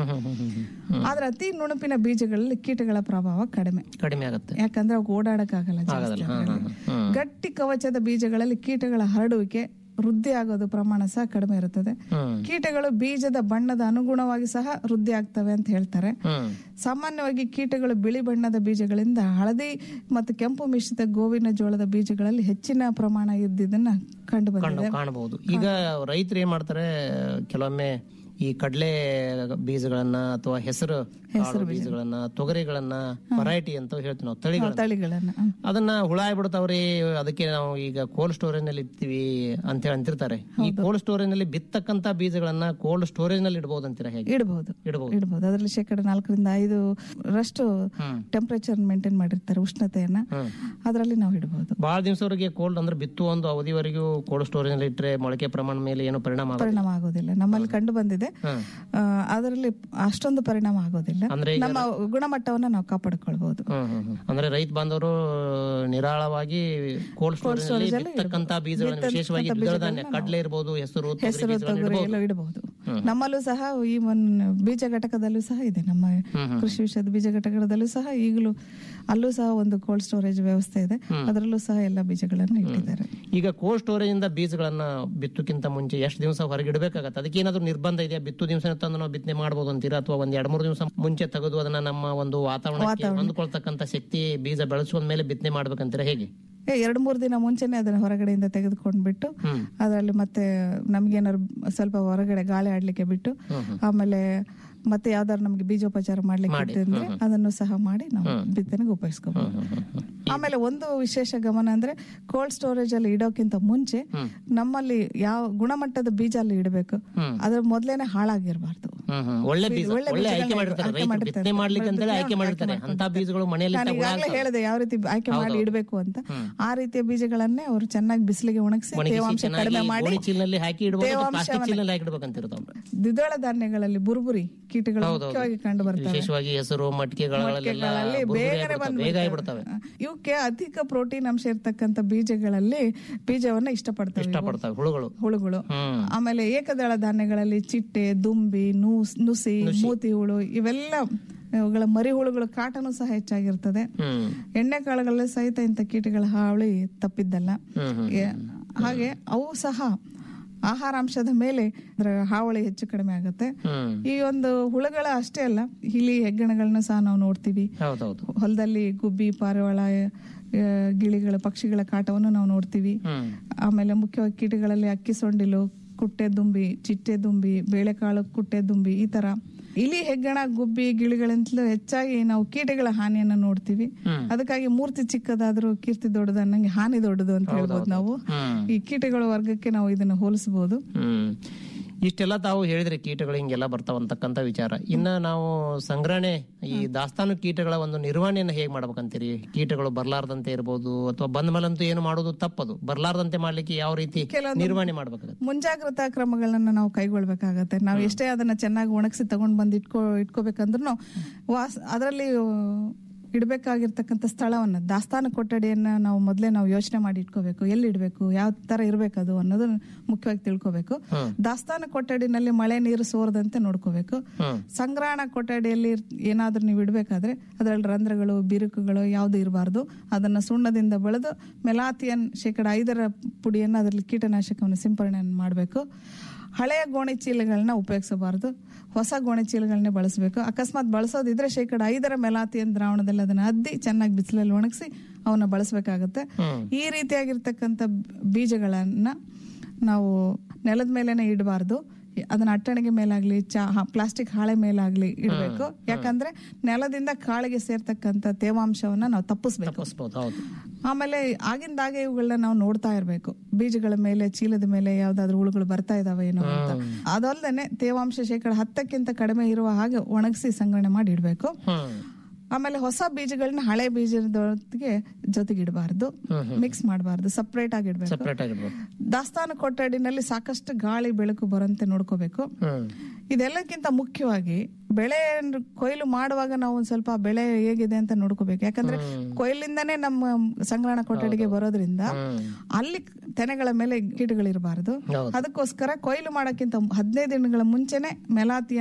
ಆದ್ರೆ ಅತಿ ನುಣುಪಿನ ಬೀಜಗಳಲ್ಲಿ ಕೀಟಗಳ ಪ್ರಭಾವ ಕಡಿಮೆ ಕಡಿಮೆ ಆಗುತ್ತೆ ಯಾಕಂದ್ರೆ ಅವು ಓಡಾಡಕ್ಕಾಗಲ್ಲ ಜಾಸ್ತಿ ಆಗೋದಿಲ್ಲ. ಹಾ, ಹಾ, ಅದ್ರಲ್ಲಿ. ಹಾ. ಹ್ಮ್. ಗಟ್ಟಿ ಕವಚದ ಬೀಜಗಳಲ್ಲಿ ಕೀಟಗಳ ಹರಡುವಿಕೆ ವೃದ್ಧಿ ಆಗೋದು ಪ್ರಮಾಣ ಸಹ ಕಡಿಮೆ ಇರುತ್ತದೆ ಕೀಟಗಳು ಬೀಜದ ಬಣ್ಣದ ಅನುಗುಣವಾಗಿ ಸಹ ವೃದ್ಧಿ ಆಗ್ತವೆ ಅಂತ ಹೇಳ್ತಾರೆ ಸಾಮಾನ್ಯವಾಗಿ ಕೀಟಗಳು ಬಿಳಿ ಬಣ್ಣದ ಬೀಜಗಳಿಂದ ಹಳದಿ ಮತ್ತು ಕೆಂಪು ಮಿಶ್ರಿತ ಗೋವಿನ ಜೋಳದ ಬೀಜಗಳಲ್ಲಿ ಹೆಚ್ಚಿನ ಪ್ರಮಾಣ ಇದ್ದಿದ್ದನ್ನ ಕಂಡು ಕಂಡು ಬಂದಿದೆ ಕಾಣಬಹುದು ಈಗ ರೈತರು ಏನ್ ಮಾಡ್ತಾರೆ ಕೆಲವೊಮ್ಮೆ ಈ ಕಡಲೆ ಬೀಜಗಳನ್ನ ಅಥವಾ ಹೆಸರು ಕಾಳು ಬೀಜಗಳನ್ನ ತೊಗರಿಗಳನ್ನ ವೆರೈಟಿ ಅಂತ ಹೇಳ್ತೀವಿ ನಾವು ತಳಿಗಳನ್ನ ತಳಿಗಳನ್ನ ಅದನ್ನ ಹುಳ ಆಗ್ಬಿಡ್ತಾವ್ರಿ ಅದಕ್ಕೆ ನಾವು ಈಗ ಕೋಲ್ಡ್ ಸ್ಟೋರೇಜ್ ನಲ್ಲಿ ಇಡ್ತೀವಿ ಅಂತ ಹೇಳಿ ಅಂತಿರ್ತಾರೆ ಈ ಕೋಲ್ಡ್ ಸ್ಟೋರೇಜ್ ನಲ್ಲಿ ಬಿತ್ತಕ್ಕಂತ ಬೀಜಗಳನ್ನ ಕೋಲ್ಡ್ ಸ್ಟೋರೇಜ್ ನಲ್ಲಿ ಇಡಬಹುದು ಅಂತೀರಾ ಹೇಗೆ ಇಡಬಹುದು ಇಡಬಹುದು ಇಡಬಹುದು ಅದರಲ್ಲಿ ಶೇಕಡ ನಾಲ್ಕರಿಂದ ಐದು ರಷ್ಟು ಟೆಂಪರೇಚರ್ ಮೇಂಟೈನ್ ಮಾಡಿರ್ತಾರೆ ಉಷ್ಣತೆಯನ್ನ ಅದರಲ್ಲಿ ನಾವು ಇಡಬಹುದು ಬಹಳ ದಿವಸವರೆಗೆ ಕೋಲ್ಡ್ ಅಂದ್ರೆ ಬಿತ್ತುವ ಒಂದು ಅವಧಿವರೆಗೂ ಕೋಲ್ಡ್ ಸ್ಟೋರೇಜ್ ನಲ್ಲಿ ಇಟ್ಟರೆ ಮೊಳಕೆ ಪ್ರಮಾಣ ಮೇಲೆ ಏನು ಪರಿಣಾಮ ಆಗೋದಿಲ್ಲ. ಪರಿಣಾಮ ಆಗೋದಿಲ್ಲ ನಮ್ಮಲ್ಲಿ ಕಂಡು ಬಂದಿದೆ ಆ, ಅದರಲ್ಲಿ ಅಷ್ಟೊಂದು ಪರಿಣಾಮ ಆಗೋದಿಲ್ಲ ಅಂದ್ರೆ ಈಗ ನಮ್ಮ ಗುಣಮಟ್ಟವನ್ನ ನಾವು ಕಾಪಾಡಿಕೊಳ್ಬಹುದು ಹ್ಮ್ ಹ್ಮ್ ಹ್ಮ್. ಅಂದ್ರೆ ರೈತ ಬಾಂಧವರು ನಿರಾಳವಾಗಿ ಕೋಲ್ಡ್ ಸ್ಟೋರೇಜ್ ನಲ್ಲಿ ಬಿತ್ತಕ್ಕಂತ ಬೀಜಗಳನ್ನು ವಿಶೇಷವಾಗಿ ದ್ವಿದಳ ಧಾನ್ಯ ಕಡಲೆ ಇರ್ಬೋದು ಹೆಸರು ತೊಗರಿ ಹೆಸರು ಬೀಜಗಳನ್ನ ತೊಗರಿ ಇಡ್ಬೋದು. ಎಲ್ಲ ಇಡಬಹುದು ನಮ್ಮಲ್ಲೂ ಸಹ ಈ ಒಂದು ಬೀಜ ಘಟಕದಲ್ಲೂ ಸಹ ಇದೆ ನಮ್ಮ ಕೃಷಿ ವಿಷಯದ ಬೀಜ ಘಟಕದಲ್ಲೂ ಸಹ ಈಗಲೂ ಅಲ್ಲೂ ಸಹ ಒಂದು ಕೋಲ್ಡ್ ಸ್ಟೋರೇಜ್ ವ್ಯವಸ್ಥೆ ಇದೆ ಅದರಲ್ಲೂ ಸಹ ಎಲ್ಲ ಬೀಜಗಳನ್ನು ಇಟ್ಟಿದ್ದಾರೆ ಈಗ ಕೋಲ್ಡ್ ಸ್ಟೋರೇಜ್ ಇಂದ ಬೀಜಗಳನ್ನ ಬಿತ್ತುಕ್ಕಿಂತ ಮುಂಚೆ ಎಷ್ಟು ದಿವಸ ಹೊರಗೆ ಇಡಬೇಕಾಗತ್ತೆ ಅದಕ್ಕೆ ಏನಾದ್ರು ನಿರ್ಬಂಧ ಇದೆಯಾ ಬಿತ್ತು ದಿವಸ ತಂದು ನಾವು ಬಿತ್ತನೆ ಮಾಡಬಹುದು ಅಂತೀರಾ ಅಥವಾ ಒಂದ್ ಎರಡ್ ಮೂರು ದಿವಸ ಮುಂಚೆ ತೆಗೆದು ಅದನ್ನ ನಮ್ಮ ಒಂದು ವಾತಾವರಣಕ್ಕೆ ಹೊಂದ್ಕೊಳ್ತಕ್ಕಂತ ಶಕ್ತಿ ಬೀಜ ಬೆಳೆಸುವ ಮೇಲೆ ಬಿತ್ತನೆ ಮಾಡ್ಬೇಕಂತೀರಾ ಹೇಗೆ ಏ, ಎರಡು ಮೂರು ದಿನ ಮುಂಚೆನೆ ಅದನ್ನ ಹೊರಗಡೆಯಿಂದ ತೆಗೆದುಕೊಂಡು ಬಿಟ್ಟು ಅದರಲ್ಲಿ ಮತ್ತೆ ನಮ್ಗೇನಾದ್ರು ಸ್ವಲ್ಪ ಹೊರಗಡೆ ಗಾಳಿ ಆಡ್ಲಿಕ್ಕೆ ಬಿಟ್ಟು ಆಮೇಲೆ ಮತ್ತೆ ಯಾವ್ದಾದ್ರು ನಮ್ಗೆ ಬೀಜೋಪಚಾರ ಮಾಡ್ಲಿಕ್ಕೆ ಇತ್ತು ಅಂದ್ರೆ ಅದನ್ನು ಸಹ ಮಾಡಿ ನಾವು ಬಿತ್ತನೆಗೆ ಉಪಯೋಗಿಸ್ಕೋಬಹುದು ಆಮೇಲೆ ಒಂದು ವಿಶೇಷ ಗಮನ ಅಂದ್ರೆ ಕೋಲ್ಡ್ ಸ್ಟೋರೇಜ್ ಅಲ್ಲಿ ಇಡೋಕ್ಕಿಂತ ಮುಂಚೆ ನಮ್ಮಲ್ಲಿ ಯಾವ ಗುಣಮಟ್ಟದ ಬೀಜ ಅಲ್ಲಿ ಇಡಬೇಕು ಅದ್ರ ಮೊದ್ಲೇನೆ ಹಾಳಾಗಿರ್ಬಾರ್ದು ಹ್ಮ್ ಹ್ಮ್. ಒಳ್ಳೆ ಬೀಜ ಒಳ್ಳೆ ಒಳ್ಳೆ ಆಯ್ಕೆ ಬೀಜಗಳನ್ನ ಮಾಡಿರ್ತಾರೆ ಆಯ್ಕೆ ರೈತರು ಮಾಡಿರ್ತಾರೆ. ಬಿತ್ತನೆ ಮಾಡ್ಲಿಕ್ಕೆ ಅಂತೇಳಿ ಆಯ್ಕೆ ಮಾಡಿರ್ತಾರೆ ಅಂತ ಬೀಜಗಳು ಮನೆಯಲ್ಲಿ ನಾನು ಈಗಾಗಲೇ ಹೇಳಿದೆ ಯಾವ ರೀತಿ ಆಯ್ಕೆ ಮಾಡಿ ಇಡಬೇಕು ಅಂತ ಆ ರೀತಿಯ ಬೀಜಗಳನ್ನೇ ಅವರು ಚೆನ್ನಾಗಿ ಬಿಸಿಲಿಗೆ ಒಣಗಿಸಿ ತೇವಾಂಶ ಕಡಿಮೆ ಮಾಡಿ ಗೋಣಿ ಚೀಲಲ್ಲಿ ಹಾಕಿ ಇಡಬಹುದು ಪ್ಲಾಸ್ಟಿಕ್ ತೇವಾಂಶವನ್ನ ಚೀಲಲ್ಲಿ ಹಾಕಿ ಇಡ್ಬೇಕಂತಿರ್ತಾವ ದ್ವಿದಳ ಧಾನ್ಯಗಳಲ್ಲಿ ಬುರ್ಬುರಿ ಕೀಟಗಳು ಮುಖ್ಯವಾಗಿ ಕಂಡು ಬರ್ತವೆ ವಿಶೇಷವಾಗಿ ಹೆಸರು ಮಟ್ಕೆಗಳಲ್ಲೆಲ್ಲ ಮಟ್ಕೆಗಳಲ್ಲಿ ಬುರ್ಬುರಿ ಬೇಗನೆ ಆಗ್ಬಿಡ್ತಾವೆ, ಬೇಗ ಆಗ್ಬಿಡ್ತವೆ ಇವಕ್ಕೆ ಅಧಿಕ ಪ್ರೋಟೀನ್ ಅಂಶ ಇರ್ತಕ್ಕಂಥ ಬೀಜಗಳಲ್ಲಿ ಬೀಜವನ್ನ ಇಷ್ಟಪಡ್ತವೆ ಇವು. ಇಷ್ಟಪಡ್ತಾವೆ ಹುಳುಗಳು ಹುಳುಗಳು ಹ್ಮ್ ಆಮೇಲೆ ಏಕದಳ ಧಾನ್ಯಗಳಲ್ಲಿ ಚಿಟ್ಟೆ ದುಂಬಿ ನೂಸ್ ನುಸಿ ಮೂತಿ ಹುಳು ಇವೆಲ್ಲ ಇವುಗಳ ಮರಿ ಹುಳುಗಳ ಕಾಟನೂ ಸಹ ಹೆಚ್ಚಾಗಿರ್ತದೆ ಹ್ಮ್ ಎಣ್ಣೆ ಕಾಳುಗಳಲ್ಲಿ ಸಹಿತ ಇಂಥ ಕೀಟಗಳ ಹಾವಳಿ ತಪ್ಪಿದ್ದಲ್ಲ ಹ್ಮ್ ಹ್ಮ್ ಏ- ಹಾಗೆ ಅವು ಸಹ ಆಹಾರಾಂಶದ ಮೇಲೆ ಅದರ ಹಾವಳಿ ಹೆಚ್ಚು ಕಡಿಮೆ ಆಗುತ್ತೆ ಹ್ಮ್ ಈ ಒಂದು ಹುಳುಗಳ ಅಷ್ಟೇ ಅಲ್ಲ ಇಲಿ ಹೆಗ್ಗಣಗಳನ್ನ ಸಹ ನಾವು ನೋಡ್ತೀವಿ ಹೌದೌದು ಹೊಲದಲ್ಲಿ ಗುಬ್ಬಿ ಪಾರಿವಾಳ ಆ, ಗಿಳಿಗಳ ಪಕ್ಷಿಗಳ ಕಾಟವನ್ನು ನಾವು ನೋಡ್ತೀವಿ ಹ್ಮ್ ಆಮೇಲೆ ಮುಖ್ಯವಾಗಿ ಕೀಟಗಳಲ್ಲಿ ಅಕ್ಕಿ ಸೊಂಡಿಲು ಕುಟ್ಟೆ ದುಂಬಿ ಚಿಟ್ಟೆ ದುಂಬಿ ಬೇಳೆಕಾಳು ಕುಟ್ಟೆ ದುಂಬಿ ಈ ತರ ಇಲಿ ಹೆಗ್ಗಣ ಗುಬ್ಬಿ ಗಿಳಿಗಳಿಂತಲೂ ಹೆಚ್ಚಾಗಿ ನಾವು ಕೀಟಗಳ ಹಾನಿಯನ್ನ ನೋಡ್ತೀವಿ ಅದಕ್ಕಾಗಿ ಮೂರ್ತಿ ಚಿಕ್ಕದಾದ್ರೂ ಕೀರ್ತಿ ದೊಡ್ಡದು ಅನ್ನಂಗೆ ಹಾನಿ ದೊಡ್ಡದು ಅಂತ ಹೇಳ್ಬೋದು ನಾವು ಹ್ಮ್ ಈ ಕೀಟಗಳ ವರ್ಗಕ್ಕೆ ನಾವು ಇದನ್ನ ಹೋಲಿಸಬಹುದು ಹ್ಮ್ ಇಷ್ಟೆಲ್ಲ ತಾವು ಹೇಳಿದ್ರಿ ಕೀಟಗಳು ಹಿಂಗೆಲ್ಲ ಬರ್ತಾವಂತಕ್ಕಂತ ವಿಚಾರ ಇನ್ನ ನಾವು ಸಂಗ್ರಹಣೆ ಈ ದಾಸ್ತಾನು ಕೀಟಗಳ ಒಂದು ನಿರ್ವಹಣೆಯನ್ನ ಹೇಗ್ ಮಾಡ್ಬೇಕಂತೀರಿ ಕೀಟಗಳು ಬರ್ಲಾರ್ದಂತೆ ಇರ್ಬೋದು ಅಥವಾ ಬಂದ ಮೇಲಂತೂ ಏನು ಮಾಡೋದು ತಪ್ಪದು ಬರ್ಲಾರ್ದಂತೆ ಮಾಡ್ಲಿಕ್ಕೆ ಯಾವ ರೀತಿ ನಿರ್ವಹಣೆ ಮಾಡ್ಬೇಕಾಗತ್ತೆ ಮುಂಜಾಗ್ರತಾ ಕ್ರಮಗಳನ್ನ ನಾವು ಕೈಗೊಳ್ಬೇಕಾಗತ್ತೆ ನಾವು ಎಷ್ಟೇ ಅದನ್ನ ಚೆನ್ನಾಗಿ ಒಣಗಿಸಿ ತಗೊಂಡ್ ಬಂದು ಇಟ್ಕೋ ಇಟ್ಕೋಬೇಕಂದ್ರೂ ವಾಸ್ ಅದರಲ್ಲಿ ಇಡಬೇಕಾಗಿರ್ತಕ್ಕಂಥ ಸ್ಥಳವನ್ನ ದಾಸ್ತಾನು ಕೊಠಡಿಯನ್ನ ನಾವು ಮೊದಲೇ ನಾವು ಯೋಚನೆ ಮಾಡಿ ಇಟ್ಕೋಬೇಕು ಎಲ್ಲಿ ಇಡಬೇಕು ಯಾವ ತರ ಇರ್ಬೇಕದು ಅನ್ನೋದು ಮುಖ್ಯವಾಗಿ ತಿಳ್ಕೋಬೇಕು ದಾಸ್ತಾನು ಕೊಠಡಿನಲ್ಲಿ ಮಳೆ ನೀರು ಸೋರದಂತೆ ನೋಡ್ಕೋಬೇಕು ಸಂಗ್ರಹಣಾ ಕೊಠಡಿಯಲ್ಲಿ ಇರ್- ಏನಾದ್ರೂ ನೀವು ಇಡಬೇಕಾದ್ರೆ ಅದರಲ್ಲಿ ರಂಧ್ರಗಳು ಬಿರುಕುಗಳು ಯಾವುದು ಇರಬಾರ್ದು ಅದನ್ನ ಸುಣ್ಣದಿಂದ ಬೆಳೆದು ಮೆಲಾಥಿಯನ್ ಶೇಕಡ ಐದರ ಪುಡಿಯನ್ನು ಅದರಲ್ಲಿ ಕೀಟನಾಶಕವನ್ನು ಸಿಂಪರಣೆ ಮಾಡಬೇಕು ಹಳೆಯ ಗೋಣಿ ಚೀಲಗಳನ್ನ ಉಪಯೋಗಿಸಬಾರದು ಹೊಸ ಗೋಣಿ ಚೀಲಗಳನ್ನೇ ಬಳಸಬೇಕು ಅಕಸ್ಮಾತ್ ಬಳಸೋದಿದ್ರೆ ಶೇಕಡ ಐದರ ಮೆಲಾಥಿಯನ್ ದ್ರಾವಣದಲ್ಲಿ ಅದನ್ನ ಅದ್ದಿ ಚೆನ್ನಾಗಿ ಬಿಸಿಲಲ್ಲಿ ಒಣಗಿಸಿ ಅವನ್ನ ಬಳಸಬೇಕಾಗುತ್ತೆ ಈ ರೀತಿಯಾಗಿರ್ತಕ್ಕಂಥ ಬೀಜಗಳನ್ನ ನಾವು ನೆಲದ ಮೇಲೆನೆ ಇಡಬಾರ್ದು ಅದನ್ನ ಅಟ್ಟಣಿಗೆ ಮೇಲಾಗ್ಲಿ ಚಾ ಪ್ಲಾಸ್ಟಿಕ್ ಹಾಳೆ ಮೇಲಾಗ್ಲಿ ಇಡಬೇಕು ಯಾಕಂದ್ರೆ ನೆಲದಿಂದ ಕಾಳಿಗೆ ಸೇರ್ತಕ್ಕಂಥ ತೇವಾಂಶವನ್ನ ನಾವು ತಪ್ಪಿಸ್ಬೇಕು ತಪ್ಪಿಸ್ಬೋದು ಹೌದು ಆಮೇಲೆ ಆಗಿಂದಾಗೆ ಇವುಗಳನ್ನ ನಾವು ನೋಡ್ತಾ ಇರ್ಬೇಕು ಬೀಜಗಳ ಮೇಲೆ ಚೀಲದ ಮೇಲೆ ಯಾವ್ದಾದ್ರು ಹುಳುಗಳು ಬರ್ತಾ ಇದಾವೆ ಏನೋ ಅಂತ ಅದಲ್ದೇನೆ ತೇವಾಂಶ ಶೇಕಡ ಹತ್ತಕ್ಕಿಂತ ಕಡಿಮೆ ಇರುವ ಹಾಗೆ ಒಣಗಿಸಿ ಸಂಗ್ರಹಣೆ ಮಾಡಿ ಇಡಬೇಕು ಆಮೇಲೆ ಹೊಸ ಬೀಜಗಳನ್ನ ಹಳೆ ಬೀಜದೊಟ್ಟಿಗೆ ಜೊತೆಗೆ ಇಡಬಾರ್ದು ಮಿಕ್ಸ್ ಮಾಡಬಾರ್ದು ಸಪರೇಟ್ ಆಗಿ ಇಡಬೇಕು ಸಪ್ರೇಟ್ ಆಗಿರ್ಬೋದು ದಾಸ್ತಾನು ಕೊಠಡಿನಲ್ಲಿ ಸಾಕಷ್ಟು ಗಾಳಿ ಬೆಳಕು ಬರಂತೆ ನೋಡ್ಕೋಬೇಕು ಹ್ಮ್ ಇದೆಲ್ಲಕ್ಕಿಂತ ಮುಖ್ಯವಾಗಿ ಬೆಳೆ ಕೊಯ್ಲು ಮಾಡುವಾಗ ನಾವು ಒಂದ್ ಸ್ವಲ್ಪ ಬೆಳೆ ಹೇಗಿದೆ ಅಂತ ನೋಡ್ಕೋಬೇಕು ಯಾಕಂದ್ರೆ ಕೊಯ್ಲಿಂದಾನೇ ನಮ್ಮ ಸಂಗ್ರಹಣ ಕೊಠಡಿಗೆ ಬರೋದ್ರಿಂದ ಅಲ್ಲಿ ತೆನೆಗಳ ಮೇಲೆ ಕೀಟಗಳಿರಬಾರದು ಅದಕ್ಕೋಸ್ಕರ ಕೊಯ್ಲು ಮಾಡೋಕ್ಕಿಂತ ಹದಿನೈದು ದಿನಗಳ ಮುಂಚೆನೆ ಮೆಲಾಥಿಯನ್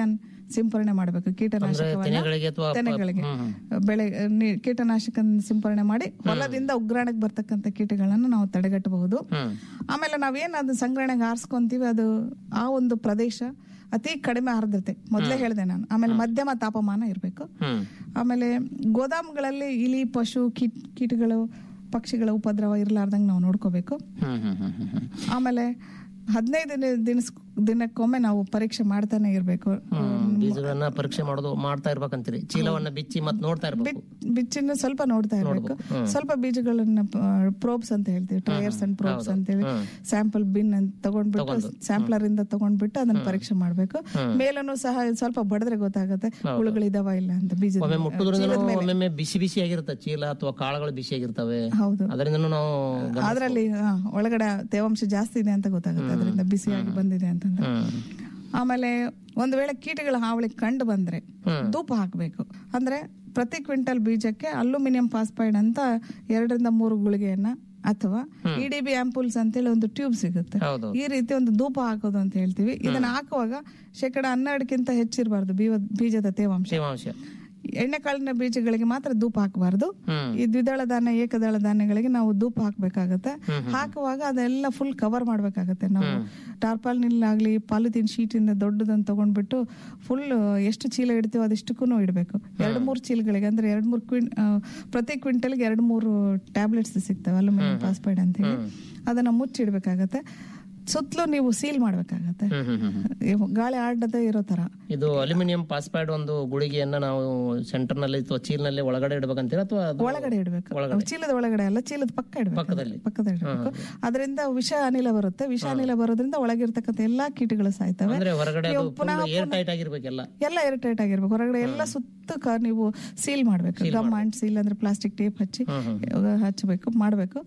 ಸಿಂಪರಣೆ ಮಾಡಬೇಕು ಕೀಟನಾಶಕವನ್ನ ತೆನೆಗಳಿಗೆ ಅಥವಾ ಪ- ತೆನೆಗಳಿಗೆ ಹ್ಮ್, ಬೆಳೆ ನೀ- ಕೀಟನಾಶಕ ಸಿಂಪರಣೆ ಮಾಡಿ ಹೊಲದಿಂದ ಉಗ್ರಾಣಕ್ಕೆ ಬರ್ತಕ್ಕಂಥ ಕೀಟಗಳನ್ನು ನಾವು ತಡೆಗಟ್ಟಬಹುದು ಹ್ಮ್. ಆಮೇಲೆ ನಾವೇನ್ ಅದು ಸಂಗ್ರಹಣೆಗೆ ಆರಿಸ್ಕೊಂತೀವಿ ಅದು ಆ ಒಂದು ಪ್ರದೇಶ ಅತಿ ಕಡಿಮೆ ಆರ್ದ್ರತೆ ಮೊದಲೇ ಹೇಳಿದೆ ನಾನು ಆಮೇಲೆ ಮಧ್ಯಮ ತಾಪಮಾನ ಇರಬೇಕು ಹ್ಮ್. ಆಮೇಲೆ ಗೋದಾಮುಗಳಲ್ಲಿ ಇಲಿ ಪಶು ಕೀಟ್ ಕೀಟಗಳು ಪಕ್ಷಿಗಳ ಉಪದ್ರವ ಇರಲಾರ್ದಂಗೆ ನಾವು ನೋಡ್ಕೋಬೇಕು ಹ್ಮ್, ಹ್ಮ್, ಹ್ಮ್, ಹ್ಮ್, ಹ್ಮ್. ಆಮೇಲೆ ಹದಿನೈದು ದಿನ ದಿನಸ್ ದಿನಕ್ಕೊಮ್ಮೆ ನಾವು ಪರೀಕ್ಷೆ ಮಾಡ್ತಾನೆ ಇರಬೇಕು ಹ್ಮ್. ಬೀಜಗಳನ್ನ ಪರೀಕ್ಷೆ ಮಾಡೋದು ಮಾಡ್ತಾ ಇರ್ಬೇಕಂತೀರಿ ಚೀಲವನ್ನ ಬಿಚ್ಚಿ ಮತ್ ನೋಡ್ತಾ ಇರ್ಬೇಕು ಬಿಚ್ಚಿನ ಸ್ವಲ್ಪ ನೋಡ್ತಾ ಇರಬೇಕು ನೋಡ್ಬೇಕು. ಹ್ಮ್. ಸ್ವಲ್ಪ ಬೀಜಗಳನ್ನ ಪ್ರೋಬ್ಸ್ ಅಂತ ಹೇಳ್ತೀವಿ ಟ್ರಯರ್ಸ್ ಅಂಡ್ ಪ್ರೋಬ್ಸ್ ಹೌದು. ಅಂತೇಳಿ ಹ್ಮ್. ಸ್ಯಾಂಪಲ್ ಬಿನ್ ಅಂತ ತಗೊಂಡ್ಬಿಟ್ಟು ತಗೊಂಡು. ಸ್ಯಾಂಪ್ಲರ್ ಇಂದ ತಗೊಂಡ್ಬಿಟ್ಟು ಅದನ್ನ ಪರೀಕ್ಷೆ ಮಾಡ್ಬೇಕು ಹ್ಮ್. ಮೇಲೂ ಸಹ ಸ್ವಲ್ಪ ಬಡದ್ರೆ ಗೊತ್ತಾಗುತ್ತೆ ಹೌದು. ಹುಳುಗಳಿದಾವ ಇಲ್ಲ ಅಂತ ಬೀಜ ಒಮ್ಮೆ ಮುಟ್ಟುದ್ರಿಂದ ಒಮ್ಮೊಮ್ಮೆ ಬಿಸಿ ಬಿಸಿ ಆಗಿರುತ್ತೆ ಚೀಲ ಅಥವಾ ಕಾಳುಗಳು ಬಿಸಿ ಆಗಿರ್ತವೆ ಹೌದು ಅದರಿಂದ ನಾವು ಗಮನಿಸ್ಬೋದು. ಅದ್ರಲ್ಲಿ ಹಾ, ಒಳಗಡೆ ತೇವಾಂಶ ಜಾಸ್ತಿ ಇದೆ ಅಂತ ಗೊತ್ತಾಗುತ್ತೆ ಅದರಿಂದ ಬಿಸಿಯಾಗಿ ಬಂದಿದೆ ಅಂತಂದ್ರೆ ಹ್ಮ್. ಆಮೇಲೆ ಒಂದು ವೇಳೆ ಕೀಟಗಳ ಹಾವಳಿ ಕಂಡು ಬಂದ್ರೆ ಹ್ಮ್. ಧೂಪ ಹಾಕಬೇಕು ಅಂದ್ರೆ ಪ್ರತಿ ಕ್ವಿಂಟಲ್ ಬೀಜಕ್ಕೆ ಅಲ್ಯೂಮಿನಿಯಂ ಫಾಸ್ಫೈಡ್ ಅಂತ ಎರಡರಿಂದ ಮೂರು ಗುಳಿಗೆಯನ್ನ ಅಥವಾ ಇಡಿಬಿ ಆಂಪುಲ್ಸ್ ಅಂತೇಳಿ ಒಂದು ಟ್ಯೂಬ್ ಸಿಗುತ್ತೆ ಹೌದು. ಈ ರೀತಿ ಒಂದು ಧೂಪ ಹಾಕೋದು ಅಂತ ಹೇಳ್ತೀವಿ ಇದನ್ನ ಹಾಕುವಾಗ ಶೇಕಡ ಹನ್ನೆರಡಕ್ಕಿಂತ ಹೆಚ್ಚಿರಬಾರ್ದು ಬೀಜದ ತೇವಾಂಶ ತೇವಾಂಶ ಎಣ್ಣೆಕಾಳಿನ ಬೀಜಗಳಿಗೆ ಮಾತ್ರ ಧೂಪ ಹಾಕಬಾರ್ದು ಹ್ಮ್. ಈ ದ್ವಿದಳ ಧಾನ್ಯ ಏಕದಳ ಧಾನ್ಯಗಳಿಗೆ ನಾವು ಧೂಪ ಹಾಕ್ಬೇಕಾಗತ್ತೆ ಹ್ಮ್, ಹ್ಮ್. ಹಾಕುವಾಗ ಅದೆಲ್ಲ ಫುಲ್ ಕವರ್ ಮಾಡ್ಬೇಕಾಗತ್ತೆ ನಾವು ಟಾರ್ಪಾಲ್ ನಿಲ್ಲಾಗ್ಲಿ ಪಾಲಿಥೀನ್ ಶೀಟ್ ಇಂದ ದೊಡ್ಡದನ್ನ ತಗೊಂಡ್ಬಿಟ್ಟು ಫುಲ್ ಎಷ್ಟು ಚೀಲ ಇಡ್ತೀವೋ ಅದೆಷ್ಟಕ್ಕೂ ಇಡಬೇಕು ಎರಡು ಮೂರು ಚೀಲಗಳಿಗೆ ಅಂದ್ರೆ ಎರಡು ಮೂರು ಕ್ವಿನ್ ಆ, ಪ್ರತಿ ಕ್ವಿಂಟಲ್ಗೆ ಎರಡು ಮೂರು ಟ್ಯಾಬ್ಲೆಟ್ಸ್ ಸಿಗ್ತವೆ ಅಲ್ಯೂಮಿನಿಯಂ ಫಾಸ್ಫೈಡ್ ಅಂತ ಹೇಳಿ ಅದನ್ನ ಮುಚ್ಚಿಡ್ಬೇಕಾಗತ್ತೆ ಸುತ್ತಲೂ ನೀವು ಸೀಲ್ ಮಾಡ್ಬೇಕಾಗತ್ತೆ ಹ್ಮ್, ಹ್ಮ್, ಹ್ಮ್, ಹ್ಮ್. ಇವ್ ಗಾಳಿ ಆಡದೆ ಇರೋ ತರ ಇದು ಅಲ್ಯೂಮಿನಿಯಂ ಫಾಸ್ಫೈಡ್ ಒಂದು ಗುಳಿಗೆಯನ್ನ ನಾವು ಸೆಂಟರ್ ನಲ್ಲಿ ಅಥವಾ ಚೀಲ್ನಲ್ಲಿ ಒಳಗಡೆ ಇಡ್ಬೇಕಂತೀರ ಅಥವಾ ಅದು ಒಳಗಡೆ ಇಡ್ಬೇಕು ಒಳಗಡೆ. ಚೀಲದ ಒಳಗಡೆ ಅಲ್ಲ ಚೀಲದ ಪಕ್ಕ ಇಡ್ಬೇಕು ಪಕ್ಕದಲ್ಲಿ. ಪಕ್ಕದ ಇಡಬೇಕು ಅದರಿಂದ ವಿಷ ಅನಿಲ ಬರುತ್ತೆ ವಿಷ ಅನಿಲ ಬರೋದ್ರಿಂದ ಒಳಗಿರ್ತಕ್ಕಂಥ ಎಲ್ಲಾ ಕೀಟಗಳು ಸಾಯ್ತವೆ ಅಂದ್ರೆ ಹೊರಗಡೆ ನೀವು ಅದು ಪುನಃ ಏರ್ ಟೈಟ್ ಆಗಿರ್ಬೇಕೆಲ್ಲ ಎಲ್ಲ ಏರ್ ಟೈಟ್ ಆಗಿರ್ಬೇಕು ಹೊರಗಡೆ ಎಲ್ಲ ಸುತ್ತ ಕ- ನೀವು ಸೀಲ್ ಮಾಡ್ಬೇಕು ಗಮ್ ಅಂಡ್ ಸೀಲ್ ಅಂದ್ರೆ ಪ್ಲಾಸ್ಟಿಕ್ ಟೇಪ್ ಹಚ್ಚಿ ಹಚ್ಚಬೇಕು ಮಾಡ್ಬೇಕು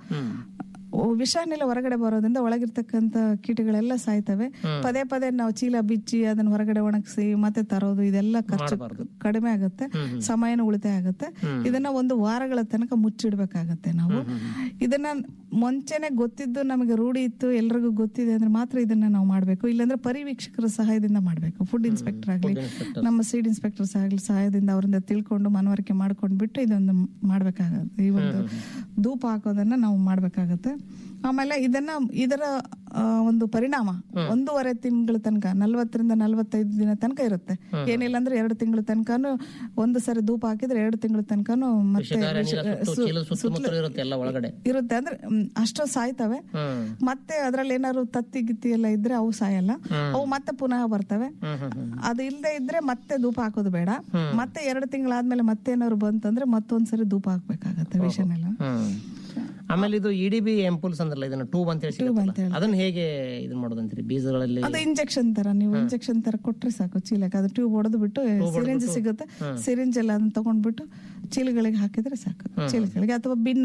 ಓ, ವಿಷ ಅನಿಲ ಹೊರಗಡೆ ಬರೋದ್ರಿಂದ ಒಳಗಿರ್ತಕ್ಕಂಥ ಕೀಟಗಳೆಲ್ಲ ಸಾಯ್ತವೆ ಪದೇ ಪದೇ ನಾವು ಚೀಲ ಬಿಚ್ಚಿ ಅದನ್ನ ಹೊರಗಡೆ ಒಣಗಿಸಿ ಮತ್ತೆ ತರೋದು ಇದೆಲ್ಲ ಖರ್ಚು ಕಡಿಮೆ ಆಗುತ್ತೆ ಸಮಯನೂ ಉಳಿತಾಯ ಆಗುತ್ತೆ ಇದನ್ನ ಒಂದು ವಾರಗಳ ತನಕ ಮುಚ್ಚಿಡ್ಬೇಕಾಗತ್ತೆ ನಾವು ಇದನ್ನ ಮುಂಚೆನೆ ಗೊತ್ತಿದ್ದು ನಮಗೆ ರೂಢಿ ಇತ್ತು ಎಲ್ರಿಗೂ ಗೊತ್ತಿದೆ ಅಂದ್ರೆ ಮಾತ್ರ ಇದನ್ನ ನಾವು ಮಾಡ್ಬೇಕು ಇಲ್ಲಾಂದ್ರೆ ಪರಿವೀಕ್ಷಕರ ಸಹಾಯದಿಂದ ಮಾಡ್ಬೇಕು ಫುಡ್ ಇನ್ಸ್ಪೆಕ್ಟರ್ ಆಗ್ಲಿ ನಮ್ಮ ಸೀಡ್ ಇನ್ಸ್ಪೆಕ್ಟರ್ ಆಗ್ಲಿ ಸಹಾಯದಿಂದ ಅವರಿಂದ ತಿಳ್ಕೊಂಡು ಮನವರಿಕೆ ಮಾಡ್ಕೊಂಡ್ಬಿಟ್ಟು ಇದೊಂದು ಮಾಡ್ಬೇಕಾಗತ್ತೆ ಈ ಒಂದು ಧೂಪ ಹಾಕೋದನ್ನ ನಾವು ಮಾಡ್ಬೇಕಾಗತ್ತೆ ಆಮೇಲೆ ಇದನ್ನ ಇದರ ಆ, ಒಂದು ಪರಿಣಾಮ ಒಂದೂವರೆ ತಿಂಗಳ ತನಕ ನಲ್ವತ್ತರಿಂದ ನಲ್ವತ್ತೈದು ದಿನ ತನಕ ಇರುತ್ತೆ ಏನಿಲ್ಲ ಅಂದ್ರೆ ಎರಡು ತಿಂಗಳ ತನಕನು ಒಂದು ಸರಿ ಧೂಪ ಹಾಕಿದ್ರೆ ಎರಡು ತಿಂಗಳ ತನಕನು ಮತ್ತೆ ವಿಷಕಾರಿ ಅನಿಲ ವಿಷ- ಸುತ್ತು ಸು- ಚೀಲದ ಸುತ್ತಮುತ್ತಲು ಇರುತ್ತೆ ಎಲ್ಲ ಒಳಗಡೆ ಇರುತ್ತೆ ಅಂದ್ರೆ ಮ್, ಅಷ್ಟು ಸಾಯ್ತವೆ ಹ್ಮ್ ಮತ್ತೆ ಅದ್ರಲ್ಲಿ ಏನಾದ್ರು ತತ್ತಿ ಗಿತ್ತಿ ಎಲ್ಲ ಇದ್ರೆ ಅವು ಸಾಯಲ್ಲ ಅವು ಮತ್ತೆ ಪುನಃ ಬರ್ತವೆ ಹ್ಮ್ ಹ್ಮ್ ಹ್ಮ್ ಅದು ಇಲ್ಲದೆ ಇದ್ರೆ ಮತ್ತೆ ಧೂಪ ಹಾಕೋದು ಬೇಡ ಮತ್ತೆ ಎರಡು ತಿಂಗಳಾದ್ಮೇಲೆ ಮತ್ತೆ ಏನಾದ್ರು ಬಂತಂದ್ರೆ ಮತ್ತೊಂದ್ಸರಿ ಧೂಪ ಹಾಕ್ಬೇಕಾಗತ್ತೆ ವಿಷನೆಲ್ಲ ಹ್ಮ್ ಆಮೇಲೆ ಇದು ಇ ಡಿ ಬಿ ಎಂಪುಲ್ಸ್ ಅಂದ್ರಲ್ಲ ಇದನ್ನ ಟ್ಯೂಬ್ ಅಂತ ಹೇಳಿ ಸಿಗುತ್ತಲ್ಲ, ಅದನ್ನ ಹೇಗೆ ಇದನ್ನ ಮಾಡೋದಂತೀರಿ ಬೀಜಗಳಲ್ಲಿ ಅದು ಇಂಜೆಕ್ಷನ್ ತರ ನೀವು ಇಂಜೆಕ್ಷನ್ ತರ ಕೊಟ್ರೆ ಸಾಕು ಚೀಲಕ್ಕೆ ಅದು ಟ್ಯೂಬ್ ಹೊಡೆದು ಬಿಟ್ಟು ಸಿರಿಂಜ್ ಸಿಗುತ್ತೆ ಸಿರಿಂಜ್ ಎಲ್ಲ ಅದನ್ನ ತಗೊಂಡ್ಬಿಟ್ಟು ಚೀಲಗಳಿಗೆ ಹಾಕಿದ್ರೆ ಸಾಕು ಚೀಲಗಳಿಗೆ ಅಥವಾ ಬಿನ್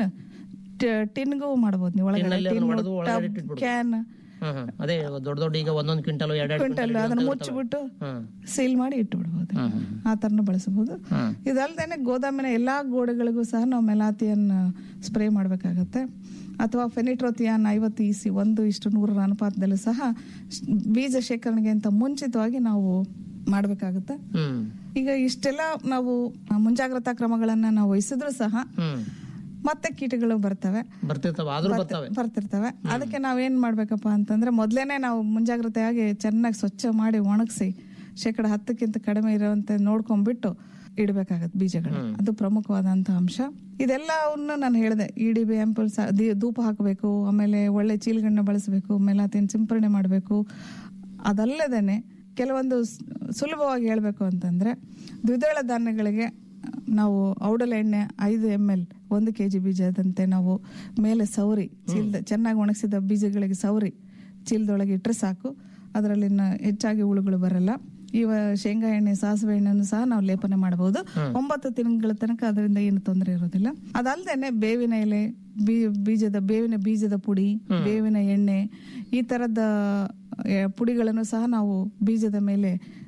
ಟಿನ್ಗೂ ಮಾಡ್ಬೋದು ನೀವು ಒಳಗಡೆ ಟಿನ್ನಲ್ಲಿ ಅದನ್ನ ಟಿನ್ ಒಡೆದು ಒಳಗಡೆ ಇಟ್ಬಿಡ್ಬೋದು. ಕ್ಯಾನ್ ಹ್ಮ್ ಹ್ಮ್. ಅದೇ ದೊಡ್ಡ ದೊಡ್ಡ ಈಗ ಒಂದೊಂದು ಕ್ವಿಂಟಲ್ ಎರಡೆರಡು ಕ್ವಿಂಟಲ್ ಅದನ್ನ ಮುಚ್ಚಿಬಿಟ್ಟು ಸೀಲ್ ಮಾಡಿ ಇಟ್ಟು ಬಿಡ್ಬೋದು ಆ ತರನು ಬಳಸಬಹುದು ಇದಲ್ದೇನೆ ಗೋದಾಮಿನ ಎಲ್ಲಾ ಗೋಡೆಗಳಿಗೂ ಸಹ ನಾವು ಮೆಲಾತಿಯನ್ ಸ್ಪ್ರೇ ಮಾಡ್ಬೇಕಾಗತ್ತೆ ಅಥವಾ ಫೆನಿಟ್ರೋತಿಯಾನ್ ಐವತ್ತು ಇಸಿ ಒಂದು ಇಷ್ಟು ನೂರರ ಅನುಪಾತದಲ್ಲೂ ಸಹ ಸ್- ಬೀಜ ಶೇಖರಣೆಗೆ ಅಂತ ಮುಂಚಿತವಾಗಿ ನಾವು ಮಾಡ್ಬೇಕಾಗತ್ತೆ ಹ್ಮ್ ಈಗ ಇಷ್ಟೆಲ್ಲ ನಾವು ಆ, ಮುಂಜಾಗ್ರತಾ ಕ್ರಮಗಳನ್ನ ನಾವು ವಹಿಸಿದ್ರು ಸಹ ಹ್ಮ್ ಮತ್ತೆ ಕೀಟಗಳು ಬರ್ತವೆ ಬರ್ತಿರ್ತಾವ ಆದ್ರೂ ಬರ್ತವೆ ಬರ್ತಿರ್ತವೆ ಅದಕ್ಕೆ ನಾವೇನ್ ಮಾಡ್ಬೇಕಪ್ಪ ಅಂತಂದ್ರೆ ಮೊದ್ಲೇನೆ ನಾವು ಮುಂಜಾಗ್ರತೆಯಾಗಿ ಚೆನ್ನಾಗಿ ಸ್ವಚ್ಛ ಮಾಡಿ ಒಣಗಿಸಿ ಶೇಕಡ ಹತ್ತಕ್ಕಿಂತ ಕಡಿಮೆ ಇರುವಂತೆ ನೋಡ್ಕೊಂಡ್ಬಿಟ್ಟು ಇಡ್ಬೇಕಾಗತ್ತೆ ಬೀಜಗಳು ಅದು ಪ್ರಮುಖವಾದಂತ ಅಂಶ ಇದೆಲ್ಲವನ್ನು ನಾನು ಹೇಳಿದೆ ಇ ಡಿ ಬಿ ಆಂಪಲ್ಸ್ ಧೂಪ ಹಾಕಬೇಕು ಆಮೇಲೆ ಒಳ್ಳೆ ಚೀಲಗಳನ್ನ ಬಳಸಬೇಕು ಮೆಲಾತಿನ ಸಿಂಪರಣೆ ಮಾಡಬೇಕು ಅದಲ್ಲದೇನೆ ಕೆಲವೊಂದು ಸ್- ಸುಲಭವಾಗಿ ಹೇಳ್ಬೇಕು ಅಂತಂದ್ರೆ ದ್ವಿದಳ ಧಾನ್ಯಗಳಿಗೆ ನಾವು ಔಡಲ ಎಣ್ಣೆ ಐದು ಎಮ್ ಎಲ್ ಒಂದು ಕೆ ಜಿ ಬೀಜದಂತೆ ನಾವು ಮೇಲೆ ಸೌರಿ ಚೀಲದ ಚೆನ್ನಾಗಿ ಒಣಗಿಸಿದ ಬೀಜಗಳಿಗೆ ಸೌರಿ ಚೀಲದೊಳಗೆ ಇಟ್ಟರೆ ಸಾಕು ಅದರಲ್ಲಿ ಹೆಚ್ಚಾಗಿ ಹುಳುಗಳು ಬರಲ್ಲ ಇವ ಶೇಂಗಾ ಎಣ್ಣೆ ಸಾಸಿವೆ ಎಣ್ಣೆಯನ್ನು ಸಹ ನಾವು ಲೇಪನ ಮಾಡಬಹುದು ಒಂಬತ್ತು ತಿಂಗಳ ತನಕ ಅದರಿಂದ ಏನು ತೊಂದರೆ ಇರೋದಿಲ್ಲ ಅದಲ್ದೇನೆ ಬೇವಿನ ಎಲೆ ಬೀ- ಬೀಜದ ಬೇವಿನ ಬೀಜದ ಪುಡಿ ಬೇವಿನ ಎಣ್ಣೆ ಈ ತರದ ಎ, ಪುಡಿಗಳನ್ನು ಸಹ ನಾವು ಬೀಜದ ಮೇಲೆ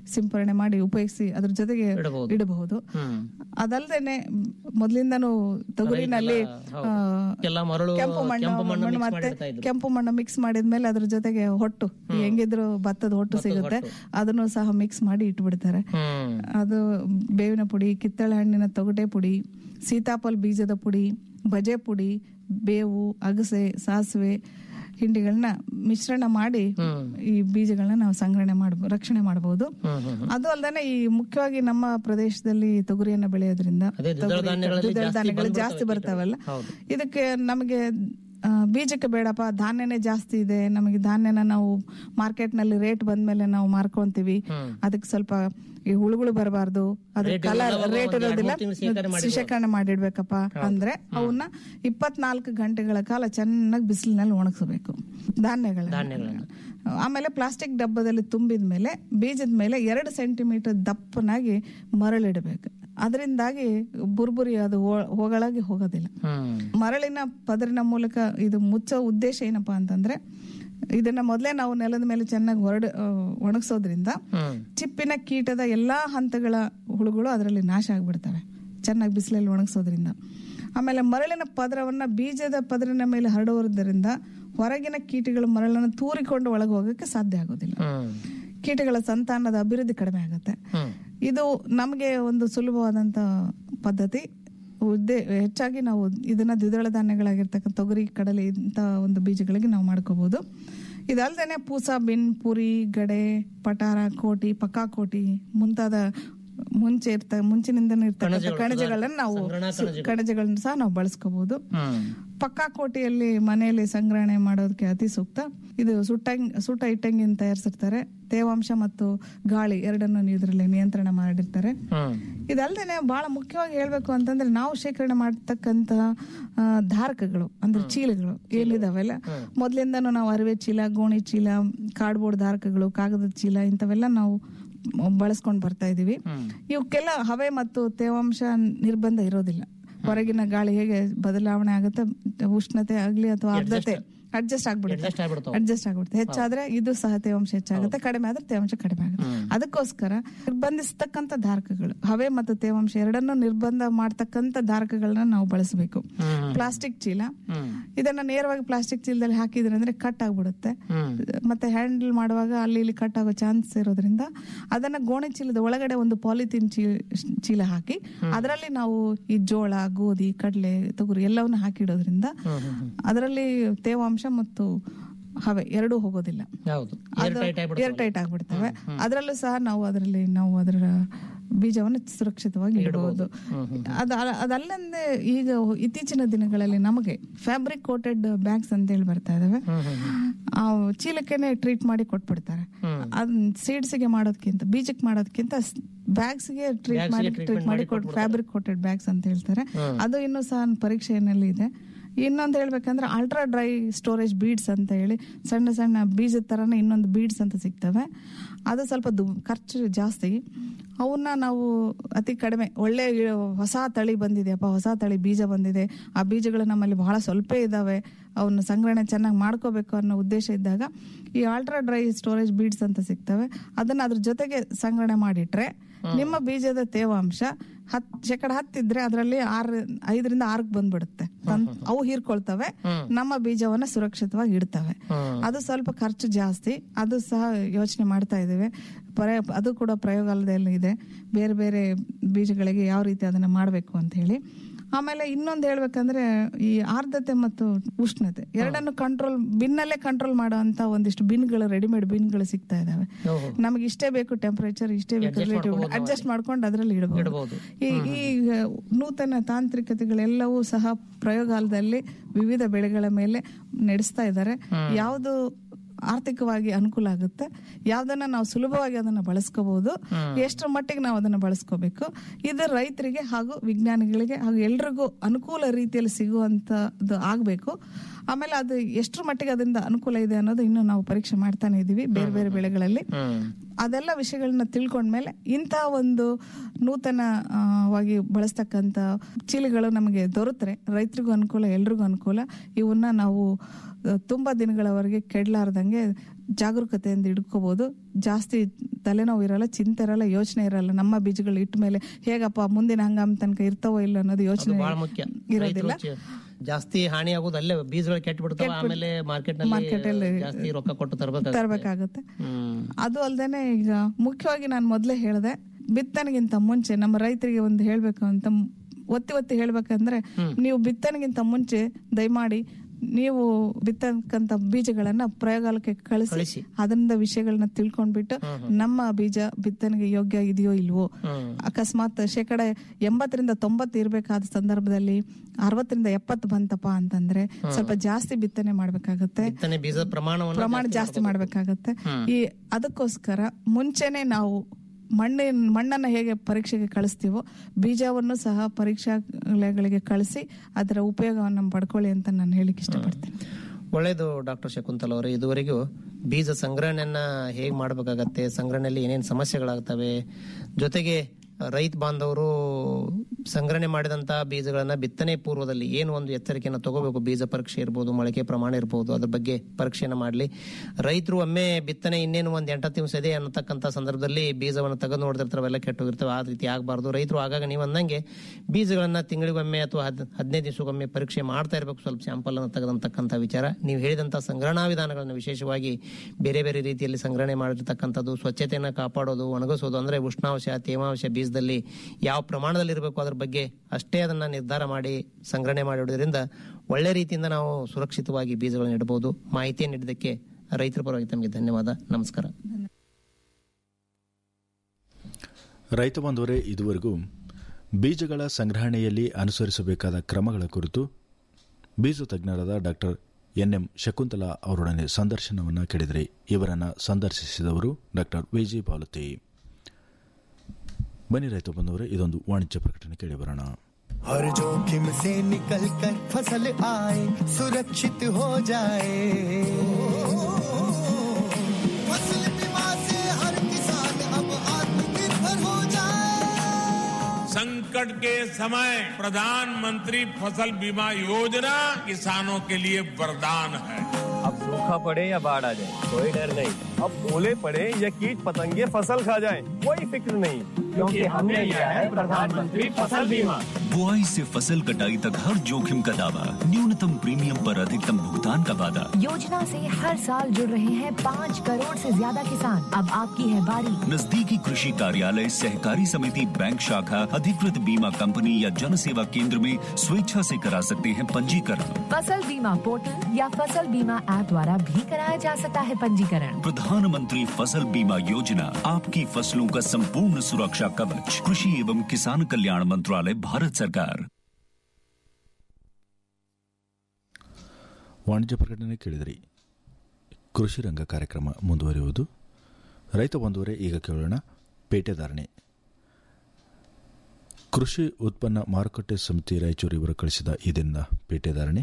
ಸಿಂಪರಣೆ ಮಾಡಿ ಉಪಯೋಗಿಸಿ ಅದ್ರ ಜೊತೆಗೆ ಇಡಬಹುದು. ಇಡಬಹುದು ಹ್ಮ್. ಅದಲ್ದೇನೆ ಮೊದಲಿಂದನೂ ತೊಗರಿನಲ್ಲಿ ಹೌದು. ಆ, ಎಲ್ಲ ಮರಳು, ಕೆಂಪು ಮಣ್ಣು ಕೆಂಪು ಮಣ್ಣು ಮಣ್ಣು mix ಮತ್ತೆ ಮಾಡಿಡ್ತಾ ಇದ್ರು. ಕೆಂಪು ಮಣ್ಣು ಮಿಕ್ಸ್ ಮಾಡಿದ್ಮೇಲೆ ಅದ್ರ ಜೊತೆಗೆ ಹೊಟ್ಟು ಈ ಹೆಂಗಿದ್ರು ಭತ್ತದ ಹೊಟ್ಟು ಸಿಗುತ್ತೆ ಅದನ್ನು ಸಹ ಮಿಕ್ಸ್ ಮಾಡಿ ಇಟ್ಬಿಡ್ತಾರೆ ಹ್ಮ್. ಅದು ಬೇವಿನ ಪುಡಿ ಕಿತ್ತಳೆ ಹಣ್ಣಿನ ತೊಗಟೆ ಪುಡಿ ಸೀತಾಫಲ ಬೀಜದ ಪುಡಿ ಬಜೆ ಪುಡಿ ಬೇವು ಅಗಸೆ ಸಾಸಿವೆ ಹಿಂಡಿಗಳನ್ನ ಮಿಶ್ರಣ ಮಾಡಿ ಈ ಬೀಜಗಳನ್ನ ನಾವು ಸಂಗ್ರಹಣೆ ಮಾಡಬಹುದು ರಕ್ಷಣೆ ಮಾಡಬಹುದು ಹ್ಮ್, ಹ್ಮ್, ಹ್ಮ್. ಅದು ಅಲ್ಲದೆ ಈ ಮುಖ್ಯವಾಗಿ ನಮ್ಮ ಪ್ರದೇಶದಲ್ಲಿ ತೊಗರಿಯನ್ನ ಬೆಳೆಯೋದ್ರಿಂದ ಅದೇ ದ್ವಿದಳ ತೊಗರಿ, ಧಾನ್ಯಗಳಲ್ಲಿ ದ್ವಿದಳ ಜಾಸ್ತಿ ಧಾನ್ಯಗಳು ಬಂದ್ಬಿಡ್ತವೆ ಜಾಸ್ತಿ ಬರ್ತಾವಲ್ಲ ಹೌದು. ಇದಕ್ಕೆ ನಮಗೆ ಆ, ಬೀಜಕ್ಕೆ ಬೇಡಪ್ಪ ಧಾನ್ಯನೇ ಜಾಸ್ತಿ ಇದೆ ನಮಗೆ ಧಾನ್ಯನ ನಾವು ಮಾರ್ಕೆಟ್ ನಲ್ಲಿ ರೇಟ್ ಬಂದ್ಮೇಲೆ ನಾವು ಮಾರ್ಕೊಂತೀವಿ ಅದಕ್ಕೆ ಸ್ವಲ್ಪ ಈ ಹುಳುಗಳು ಬರಬಾರ್ದು ಅದ್ರ Rate ಕಲರ್ ಇರೋಲ್ಲ, ರೇಟ್ ಒಂದ್ ಎರಡ್ ಇರೋದಿಲ್ಲ ಮೂರ್ ತಿಂಗ್ಳು ಶೇಖರಣೆ ಮಾಡಿಡ್ಬೋದು. ಶೇಖರಣೆ ಮಾಡಿಡ್ಬೇಕಪ್ಪ ಅಂದ್ರೆ ಅವನ್ನ ಇಪ್ಪತ್ನಾಲ್ಕು ಗಂಟೆಗಳ ಕಾಲ ಚೆನ್ನಾಗಿ ಬಿಸಿಲಿನಲ್ಲಿ ಒಣಗಿಸಬೇಕು ಧಾನ್ಯಗಳನ್ನ ಧಾನ್ಯಗಳನ್ನ. ಆಮೇಲೆ ಪ್ಲಾಸ್ಟಿಕ್ ಡಬ್ಬದಲ್ಲಿ ತುಂಬಿದ ಮೇಲೆ ಬೀಜದ ಮೇಲೆ ಎರಡು ಸೆಂಟಿಮೀಟರ್ ದಪ್ಪನಾಗಿ ಮರಳಿಡಬೇಕು ಅದರಿಂದಾಗಿ ಬುರ್ಬುರಿ ಅದು ಹೋ- ಹೋಗಳಾಗಿ ಹೋಗೋದಿಲ್ಲ ಹ್ಮ್. ಮರಳಿನ ಪದರಿನ ಮೂಲಕ ಇದು ಮುಚ್ಚೋ ಉದ್ದೇಶ ಏನಪ್ಪಾ ಅಂತಂದ್ರೆ ಇದನ್ನ ಮೊದಲೇ ನಾವು ನೆಲದ ಮೇಲೆ ಚೆನ್ನಾಗಿ ಹೊರಡ ಒಣಗಿಸೋದ್ರಿಂದ ಹ್ಮ್. ಚಿಪ್ಪಿನ ಕೀಟದ ಎಲ್ಲಾ ಹಂತಗಳ ಹುಳುಗಳು ಅದರಲ್ಲಿ ನಾಶ ಆಗ್ಬಿಡ್ತವೆ ಚೆನ್ನಾಗಿ ಬಿಸಿಲಲ್ಲಿ ಒಣಗಿಸೋದ್ರಿಂದ ಆಮೇಲೆ ಮರಳಿನ ಪದರವನ್ನ ಬೀಜದ ಪದರಿನ ಮೇಲೆ ಹರಡುವುದರಿಂದ ಹೊರಗಿನ ಕೀಟಗಳು ಮರಳನ್ನು ತೂರಿಕೊಂಡು ಒಳಗೆ ಹೋಗಕ್ಕೆ ಸಾಧ್ಯ ಆಗೋದಿಲ್ಲ ಹ್ಮ್. ಕೀಟಗಳ ಸಂತಾನದ ಅಭಿವೃದ್ಧಿ ಕಡಿಮೆ ಆಗುತ್ತೆ ಹ್ಮ್. ಇದು ನಮಗೆ ಒಂದು ಸುಲಭವಾದಂತ ಪದ್ಧತಿ ಉದ್ದೇ ಹೆಚ್ಚಾಗಿ ನಾವು ಇದನ್ನ ದ್ವಿದಳ ಧಾನ್ಯಗಳಾಗಿರ್ತಕ್ಕಂಥ ತೊಗರಿ ಕಡಲೆ ಇಂಥ ಒಂದು ಬೀಜಗಳಿಗೆ ನಾವು ಮಾಡ್ಕೋಬಹುದು ಇದಲ್ದೇನೆ ಪೂಸ ಬಿನ್ ಪುರಿ ಗಡೆ ಪಟಾರ ಕೋಟಿ ಪಕ್ಕಾ ಕೋಟಿ ಮುಂತಾದ ಮುಂಚೆ ಇರ್ತ ಮುಂಚಿನಿಂದನೇ ಇರ್ತಕ್ಕಂಥ ಕಣಜಗಳು, ಕಣಜಗಳನ್ನ ನಾವು ಸಂಗ್ರಹಣಾ ಸು- ಕಣಜಗಳು. ಕಣಜಗಳನ್ನ ಸಹ ನಾವು ಬಳಸ್ಕೋಬಹುದು ಹ್ಮ್. ಪಕ್ಕಾ ಕೋಟಿಯಲ್ಲಿ ಮನೆಯಲ್ಲಿ ಸಂಗ್ರಹಣೆ ಮಾಡೋದಕ್ಕೆ ಅತಿ ಸೂಕ್ತ ಇದು ಸುಟ್ಟಂಗ್ ಸುಟ್ಟ ಇಟ್ಟಂಗಿನ ತಯಾರಿಸಿರ್ತಾರೆ ತೇವಾಂಶ ಮತ್ತು ಗಾಳಿ ಎರಡನ್ನು ಇದರಲ್ಲಿ ನಿಯಂತ್ರಣ ಮಾಡಿರ್ತಾರೆ ಹ್ಮ್. ಇದಲ್ದೇನೆ ಬಹಳ ಮುಖ್ಯವಾಗಿ ಹೇಳ್ಬೇಕು ಅಂತಂದ್ರೆ ನಾವು ಶೇಖರಣೆ ಮಾಡತಕ್ಕಂತಹ ಆ, ಧಾರಕಗಳು ಅಂದ್ರೆ ಚೀಲಗಳು ಏನಿದಾವೆಲ್ಲ ಮೊದ್ಲಿಂದನೂ ನಾವು ಅರಿವೆ ಚೀಲ ಗೋಣಿ ಚೀಲ ಕಾರ್ಡ್ಬೋರ್ಡ್ ಧಾರಕಗಳು ಕಾಗದದ ಚೀಲ ಇಂಥವೆಲ್ಲ ನಾವು ಬಳಸ್ಕೊಂಡು ಬರ್ತಾ ಇದೀವಿ ಇವಕ್ಕೆಲ್ಲ ಹವೆ ಮತ್ತು ತೇವಾಂಶ ನಿರ್ಬಂಧ ಇರೋದಿಲ್ಲ ಹೊರಗಿನ ಗಾಳಿ ಹೇಗೆ ಬದಲಾವಣೆ ಆಗುತ್ತೆ ಉಷ್ಣತೆ ಆಗ್ಲಿ ಅಥವಾ ಆರ್ದ್ರತೆ ಅಡ್ಜಸ್ಟ್ ಆಗ್ಬಿಡುತ್ತೆ Adjust ಆಗ್ಬಿಡ್ತಾವೆ. ಅಡ್ಜಸ್ಟ್ ಆಗ್ಬಿಡುತ್ತೆ ಹೆಚ್ಚಾದ್ರೆ ಇದು ಸಹ ತೇವಾಂಶ ಹೆಚ್ಚಾಗುತ್ತೆ ಕಡಿಮೆ ಆದ್ರೆ ತೇವಾಂಶ ಕಡಿಮೆ ಆಗುತ್ತೆ ಅದಕ್ಕೋಸ್ಕರ ನಿರ್ಬಂಧಿಸ್ತಕ್ಕಂಥ ಧಾರಕಗಳು ಹವೆ ಮತ್ತು ತೇವಾಂಶ ಎರಡನ್ನೂ ನಿರ್ಬಂಧ ಮಾಡ್ತಕ್ಕಂಥ ಧಾರಕಗಳನ್ನ ನಾವು ಬಳಸಬೇಕು ಪ್ಲಾಸ್ಟಿಕ್ ಚೀಲ ಇದನ್ನ ನೇರವಾಗಿ ಪ್ಲಾಸ್ಟಿಕ್ ಚೀಲದಲ್ಲಿ ಹಾಕಿದ್ರೆ ಅಂದ್ರೆ ಕಟ್ ಆಗ್ಬಿಡುತ್ತೆ ಮತ್ತೆ ಹ್ಯಾಂಡಲ್ ಮಾಡುವಾಗ ಅಲ್ಲಿ ಇಲ್ಲಿ ಕಟ್ ಆಗೋ ಚಾನ್ಸ್ ಇರೋದ್ರಿಂದ ಅದನ್ನ ಗೋಣಿ ಚೀಲದ ಒಳಗಡೆ ಒಂದು ಪಾಲಿಥಿನ್ ಚೀಲ ಹಾಕಿ ಅದರಲ್ಲಿ ನಾವು ಈ ಜೋಳ ಗೋಧಿ ಕಡಲೆ ತೊಗರಿ ಎಲ್ಲವನ್ನ ಹಾಕಿಡೋದ್ರಿಂದ ಅದರಲ್ಲಿ ತೇವಾಂಶ ಮತ್ತು ಹವೆ ಎರಡೂ ಹೋಗೋದಿಲ್ಲ ಹೌದು ಅದು ಏರ್ ಟೈಟ್ ಆಗ್ಬಿಡ್ತವೆ ಅದರಲ್ಲೂ ಸಹ ನಾವು ಅದರಲ್ಲಿ ನಾವು ಅದರ ಬೀಜವನ್ನು ಸುರಕ್ಷಿತವಾಗಿ ಇಡಬಹುದು ಅದ ಅದಲ್ಲದೆ ಈಗ ಇತ್ತೀಚಿನ ದಿನಗಳಲ್ಲಿ ನಮಗೆ ಫ್ಯಾಬ್ರಿಕ್ ಕೋಟೆಡ್ ಬ್ಯಾಗ್ಸ್ ಅಂತ ಹೇಳಿ ಬರ್ತಾ ಇದಾವೆ ಆ ಚೀಲಕ್ಕೆನೆ ಟ್ರೀಟ್ ಮಾಡಿ ಕೊಟ್ಬಿಡ್ತಾರೆ ಅದ್ ಸೀಡ್ಸ್ ಗೆ ಮಾಡೋದಕ್ಕಿಂತ ಬೀಜಕ್ಕೆ ಮಾಡೋದಕ್ಕಿಂತ ಬ್ಯಾಗ್ಸ್ ಗೆ ಟ್ರೀಟ್ ಮಾಡಿ ಟ್ರೀಟ್ ಮಾಡಿ ಫ್ಯಾಬ್ರಿಕ್ ಕೋಟೆಡ್ ಬ್ಯಾಗ್ಸ್ ಅಂತ ಹೇಳ್ತಾರೆ ಅದು ಇನ್ನೂ ಸಹ ಪರೀಕ್ಷೆಯಲ್ಲಿ ಇದೆ ಇನ್ನೊಂದು ಹೇಳ್ಬೇಕಂದ್ರೆ ಅಲ್ಟ್ರಾ ಡ್ರೈ ಸ್ಟೋರೇಜ್ ಬೀಡ್ಸ್ ಅಂತ ಹೇಳಿ ಸಣ್ಣ ಸಣ್ಣ ಬೀಜದ ತರನೇ ಇನ್ನೊಂದು ಬೀಡ್ಸ್ ಅಂತ ಸಿಗ್ತವೆ ಅದು ಸ್ವಲ್ಪ ದು ಖರ್ಚು ಜಾಸ್ತಿ ಅವನ್ನ ನಾವು ಅತಿ ಕಡಿಮೆ ಒಳ್ಳೆ ಹೊಸ ತಳಿ ಬಂದಿದೆಯಪ್ಪ ಹೊಸ ತಳಿ ಬೀಜ ಬಂದಿದೆ ಆ ಬೀಜಗಳು ನಮ್ಮಲ್ಲಿ ಬಹಳ ಸ್ವಲ್ಪ ಇದಾವೆ ಅವನ್ನ ಸಂಗ್ರಹಣೆ ಚೆನ್ನಾಗಿ ಮಾಡ್ಕೋಬೇಕು ಅನ್ನೋ ಉದ್ದೇಶ ಇದ್ದಾಗ ಈ ಆಲ್ಟ್ರಾ ಡ್ರೈ ಸ್ಟೋರೇಜ್ ಬೀಡ್ಸ್ ಅಂತ ಸಿಗ್ತವೆ ಅದನ್ನ ಅದ್ರ ಜೊತೆಗೆ ಸಂಗ್ರಹಣೆ ಮಾಡಿಟ್ರೆ ನಿಮ್ಮ ಬೀಜದ ತೇವಾಂಶ ಹತ್ ಶೇಕಡ ಹತ್ತಿದ್ರೆ ಅದರಲ್ಲಿ ಆರ್ ಐದರಿಂದ ಆರಕ್ಕೆ ಬಂದ್ಬಿಡುತ್ತೆ ತನ್- ಅವು ಹೀರ್ಕೊಳ್ತವೆ ನಮ್ಮ ಬೀಜವನ್ನ ಸುರಕ್ಷಿತವಾಗಿ ಇಡ್ತವೆ ಅದು ಸ್ವಲ್ಪ ಖರ್ಚು ಜಾಸ್ತಿ ಅದು ಸಹ ಯೋಚನೆ ಮಾಡ್ತಾ ಇದ್ದೇವೆ ಪ್ರಯ ಅದು ಕೂಡ ಪ್ರಯೋಗಾಲಯದಲ್ಲಿ ಇದೆ ಬೇರೆ ಬೇರೆ ಬೀಜಗಳಿಗೆ ಯಾವ ರೀತಿ ಅದನ್ನ ಮಾಡಬೇಕು ಅಂತ ಹೇಳಿ ಆಮೇಲೆ ಇನ್ನೊಂದು ಹೇಳ್ಬೇಕಂದ್ರೆ ಈ ಆರ್ದ್ರತೆ ಮತ್ತು ಉಷ್ಣತೆ ಎರಡನ್ನು ಕಂಟ್ರೋಲ್ ಬಿನ್ನಲ್ಲೇ ಕಂಟ್ರೋಲ್ ಮಾಡುವಂತ ಒಂದಿಷ್ಟು ಬಿನ್ಗಳು ರೆಡಿಮೇಡ್ ಬಿನ್ಗಳು ಸಿಗ್ತಾ ಇದಾವೆ ನಮಗೆ ಇಷ್ಟೇ ಬೇಕು ಟೆಂಪರೇಚರ್ ಇಷ್ಟೇ ಬೇಕು ರಿಲೇಟಿವ್ ಅಡ್ಜಸ್ಟ್ ಮಾಡ್ಕೊಂಡು ಅದರಲ್ಲಿ ಇಡಬಹುದು ಈ ಈ ನೂತನ ತಾಂತ್ರಿಕತೆಗಳೆಲ್ಲವೂ ಸಹ ಪ್ರಯೋಗಾಲಯದಲ್ಲಿ ವಿವಿಧ ಬೆಳೆಗಳ ಮೇಲೆ ನಡೆಸ್ತಾ ಇದ್ದಾರೆ ಯಾವುದು ಆರ್ಥಿಕವಾಗಿ ಅನುಕೂಲ ಆಗುತ್ತೆ ಯಾವ್ದನ್ನ ನಾವು ಸುಲಭವಾಗಿ ಅದನ್ನ ಬಳಸ್ಕೋಬಹುದು ಎಷ್ಟರ ಮಟ್ಟಿಗೆ ನಾವು ಅದನ್ನ ಬಳಸ್ಕೋಬೇಕು ಇದು ರೈತರಿಗೆ ಹಾಗೂ ವಿಜ್ಞಾನಿಗಳಿಗೆ ಹಾಗೂ ಎಲ್ರಿಗೂ ಅನುಕೂಲ ರೀತಿಯಲ್ಲಿ ಸಿಗುವಂತದ್ದು ಆಗ್ಬೇಕು ಆಮೇಲೆ ಅದು ಎಷ್ಟರ ಮಟ್ಟಿಗೆ ಅದರಿಂದ ಅನುಕೂಲ ಇದೆ ಅನ್ನೋದು ಇನ್ನು ನಾವು ಪರೀಕ್ಷೆ ಮಾಡ್ತಾನೆ ಇದೀವಿ ಬೇರೆ ಬೇರೆ ಬೆಳೆಗಳಲ್ಲಿ ಅದೆಲ್ಲ ವಿಷಯಗಳನ್ನ ತಿಳ್ಕೊಂಡ್ಮೇಲೆ ಇಂತಹ ಒಂದು ನೂತನವಾಗಿ ಬಳಸ್ತಕ್ಕಂಥ ಚೀಲಗಳು ನಮಗೆ ದೊರೆತರೆ ರೈತರಿಗೂ ಅನುಕೂಲ ಎಲ್ರಿಗೂ ಅನುಕೂಲ ಇವನ್ನ ನಾವು ಆ, ತುಂಬಾ ದಿನಗಳವರೆಗೆ ಕೆಡ್ಲಾರ್ದಂಗೆ ಜಾಗರೂಕತೆಯಿಂದ ಇಟ್ಕೋಬಹುದು ಜಾಸ್ತಿ ತಲೆನೋವು ಇರಲ್ಲ ಚಿಂತೆ ಇರಲ್ಲ ಯೋಚನೆ ಇರಲ್ಲ ನಮ್ಮ ಬೀಜಗಳು ಇಟ್ಟ ಮೇಲೆ ಹೇಗಪ್ಪ ಮುಂದಿನ ಹಂಗಾಮ ತನಕ ಇರ್ತಾವೋ ಇಲ್ಲ ಅನ್ನೋದು ಅದು ಯೋಚನೆ ಬಹಳ ಮುಖ್ಯ ಇರೋದಿಲ್ಲ ರೈತರು ಚ- ಜಾಸ್ತಿ ಹಾನಿ ಆಗೋದು ಅಲ್ಲೇ ಬೀಜಗಳು ಕೆಟ್ಟ ಬಿಡ್ತಾವ ಆಮೇಲೆ ಮಾರ್ಕೆಟ್ Market ಅಲ್ಲಿ ನಲ್ಲಿ ಜಾಸ್ತಿ ರೊಕ್ಕ ಕೊಟ್ಟು ತರಬೇಕಾಗುತ್ತೆ ತರಬೇಕಾಗುತ್ತೆ ಹ್ಮ್ ಅದು ಅಲ್ದೇನೆ ಈಗ ಮುಖ್ಯವಾಗಿ ನಾನು ಮೊದಲೇ ಹೇಳಿದೆ ಬಿತ್ತನೆಗಿಂತ ಮುಂಚೆ ನಮ್ಮ ರೈತರಿಗೆ ಒಂದು ಹೇಳ್ಬೇಕು ಅಂತ ಮ್- ಒತ್ತಿ ಒತ್ತಿ ಹೇಳ್ಬೇಕಂದ್ರೆ ನೀವು ಬಿತ್ತನೆಗಿಂತ ಮುಂಚೆ ದಯಮಾಡಿ ನೀವು ಬಿತ್ತಕ್ಕಂತ ಬೀಜಗಳನ್ನ ಪ್ರಯೋಗಾಲಯಕ್ಕೆ ಕಳಿಸಿ ಅದರಿಂದ ವಿಷಯಗಳನ್ನ ತಿಳ್ಕೊಂಡ್ಬಿಟ್ಟು ನಮ್ಮ ಬೀಜ ಬಿತ್ತನೆಗೆ ಯೋಗ್ಯ ಇದೆಯೋ ಇಲ್ವೋ ಅಕಸ್ಮಾತ್ ಶೇಕಡ ಎಂಬತ್ತರಿಂದ ತೊಂಬತ್ತು ಇರ್ಬೇಕಾದ ಸಂದರ್ಭದಲ್ಲಿ ಅರವತ್ತರಿಂದ ಎಪ್ಪತ್ತು ಬಂತಪ್ಪ ಅಂತಂದ್ರೆ ಸ್ವಲ್ಪ ಜಾಸ್ತಿ ಬಿತ್ತನೆ ಮಾಡ್ಬೇಕಾಗತ್ತೆ ಬಿತ್ತನೆ ಬೀಜದ ಪ್ರಮಾಣವನ್ನು ಪ್ರಮಾಣ ಜಾಸ್ತಿ ಮಾಡ್ಬೇಕಾಗತ್ತೆ ಈ ಅದಕ್ಕೋಸ್ಕರ ಮುಂಚೆನೆ ನಾವು ಮಣ್ಣಿನ ಮಣ್ಣನ್ನ ಹೇಗೆ ಪರೀಕ್ಷೆಗೆ ಕಳಿಸ್ತೀವೋ ಬೀಜವನ್ನು ಸಹ ಪರೀಕ್ಷಾಲಯಗಳಿಗೆ ಕಳಿಸಿ ಅದರ ಉಪಯೋಗವನ್ನು ಪಡ್ಕೊಳ್ಳಿ ಅಂತ ನಾನು ಹೇಳಿಕ್ ಇಷ್ಟಪಡ್ತೀನಿ ಒಳ್ಳೇದು ಡಾಕ್ಟರ್ ಶಕುಂತಲ ಅವರೇ ಇದುವರೆಗೂ ಬೀಜ ಸಂಗ್ರಹಣೆಯನ್ನ ಹೇಗ್ ಮಾಡ್ಬೇಕಾಗತ್ತೆ ಸಂಗ್ರಹಣೆಯಲ್ಲಿ ಏನೇನು ಸಮಸ್ಯೆಗಳಾಗ್ತವೆ ಜೊತೆಗೆ ರೈತ ಬಾಂಧವರು ಸಂಗ್ರಹಣೆ ಮಾಡಿದಂತ ಬೀಜಗಳನ್ನ ಬಿತ್ತನೆ ಪೂರ್ವದಲ್ಲಿ ಏನು ಒಂದು ಎಚ್ಚರಿಕೆಯನ್ನು ತಗೋಬೇಕು ಬೀಜ ಪರೀಕ್ಷೆ ಇರ್ಬೋದು ಮೊಳಕೆ ಪ್ರಮಾಣ ಇರ್ಬೋದು ಅದ್ರ ಬಗ್ಗೆ ಪರೀಕ್ಷೆಯನ್ನು ಮಾಡಲಿ ರೈತರು ಒಮ್ಮೆ ಬಿತ್ತನೆ ಇನ್ನೇನು ಒಂದ್ ಎಂಟತ್ತು ದಿವಸ ಇದೆ ಅನ್ನತಕ್ಕಂಥ ಸಂದರ್ಭದಲ್ಲಿ ಬೀಜವನ್ನು ತೆಗೆದು ನೋಡಿದಿರ್ತಾರೆ ಅವೆಲ್ಲ ಕೆಟ್ಟೋಗಿರ್ತವೆ ಆ ರೀತಿ ಆಗಬಾರ್ದು ರೈತರು ಆಗಾಗ ನೀವು ಅಂದಂಗೆ ಬೀಜಗಳನ್ನ ತಿಂಗಳಿಗೊಮ್ಮೆ ಅಥವಾ ಹದ್ ಹದಿನೈದು ದಿವಸಕ್ಕೊಮ್ಮೆ ಪರೀಕ್ಷೆ ಮಾಡ್ತಾ ಇರಬೇಕು ಸ್ವಲ್ಪ ಸ್ಯಾಂಪಲ್ ಅನ್ನು ತೆಗೆದಂತಕ್ಕಂಥ ವಿಚಾರ ನೀವು ಹೇಳಿದಂತ ಸಂಗ್ರಹಣಾ ವಿಧಾನಗಳನ್ನು ವಿಶೇಷವಾಗಿ ಬೇರೆ ಬೇರೆ ರೀತಿಯಲ್ಲಿ ಸಂಗ್ರಹಣೆ ಮಾಡಿರ್ತಕ್ಕಂಥದ್ದು ಸ್ವಚ್ಛತೆಯನ್ನು ಕಾಪಾಡೋದು ಒಣಗಿಸೋದು ಅಂದ್ರೆ ಉಷ್ಣಾಂಶ ತೇವಾಂಶ ಬೀಜದಲ್ಲಿ ಯಾವ ಪ್ರಮಾಣದಲ್ಲಿ ಇರಬೇಕು ಅದ್ರ ಬಗ್ಗೆ ಅಷ್ಟೇ ಅದನ್ನ ನಿರ್ಧಾರ ಮಾಡಿ ಸಂಗ್ರಹಣೆ ಮಾಡಿಡೋದ್ರಿಂದ ಒಳ್ಳೆ ರೀತಿಯಿಂದ ನಾವು ಸುರಕ್ಷಿತವಾಗಿ ಬೀಜಗಳನ್ನು ಇಡಬಹುದು ಮಾಹಿತಿಯನ್ನು ನೀಡಿದ್ದಕ್ಕೆ ರೈತರ ಪರವಾಗಿ ತಮಗೆ ಧನ್ಯವಾದ ನಮಸ್ಕಾರ ರೈತ ಬಾಂಧವರೇ ಇದುವರೆಗೂ ಬೀಜಗಳ ಸಂಗ್ರಹಣೆಯಲ್ಲಿ ಅನುಸರಿಸಬೇಕಾದ ಕ್ರಮಗಳ ಕುರಿತು ಬೀಜ ತಜ್ಞರಾದ ಡಾಕ್ಟರ್ ಎನ್ಎಂ ಶಕುಂತಲಾ ಅವರೊಡನೆ ಸಂದರ್ಶನವನ್ನು ಕೇಳಿದರೆ ಇವರನ್ನು ಸಂದರ್ಶಿಸಿದವರು ಡಾಕ್ಟರ್ ವಿಜಿ ಬಾಲತಿ ಬನ್ನಿ ರೈತ ಬಂದವರೇ ಇದೊಂದು ವಾಣಿಜ್ಯ ಪ್ರಕಟಣೆ ಕೇಳಿ ಬರೋಣ हर जोखिम से निकल कर फसल आए सुरक्षित हो जाए फसल बीमा से हर किसान अब आत्मनिर्भर हो जाए संकट के समय प्रधानमंत्री फसल बीमा योजना किसानों के लिए वरदान है अब सूखा पड़े या बाढ़ आ जाए कोई डर नहीं अब ओले पड़े या कीट पतंगे फसल खा जाए कोई फिक्र नहीं क्योंकि हमने लिया है प्रधानमंत्री फसल बीमा बुआई से फसल कटाई तक हर जोखिम का दावा न्यूनतम प्रीमियम पर अधिकतम भुगतान का वादा योजना से हर साल जुड़ रहे हैं पाँच करोड़ से ज्यादा किसान अब आपकी है बारी नजदीकी कृषि कार्यालय सहकारी समिति बैंक शाखा अधिकृत बीमा कंपनी या जन सेवा केंद्र में स्वेच्छा से करा सकते हैं पंजीकरण फसल बीमा पोर्टल या फसल बीमा ऐप द्वारा भी कराया जा सकता है पंजीकरण प्रधानमंत्री फसल बीमा योजना आपकी फसलों का संपूर्ण सुरक्षा कवच कृषि एवं किसान कल्याण मंत्रालय भारत सरकार ವಾಣಿಜ್ಯ ಪ್ರಕಟಣೆ ಕೇಳಿದಿರಿ ಕೃಷಿ ರಂಗ ಕಾರ್ಯಕ್ರಮ ಮುಂದುವರಿಯುವುದು ರೈತ ಬಂಧುವರೇ ಈಗ ಕೇಳೋಣ ಪೇಟೆದಾರಣೆ ಕೃಷಿ ಉತ್ಪನ್ನ ಮಾರುಕಟ್ಟೆ ಸಮಿತಿ ರಾಯಚೂರು ಇವರು ಕಳಿಸಿದ ಈ ದಿನದ ಪೇಟೆದಾರಣೆ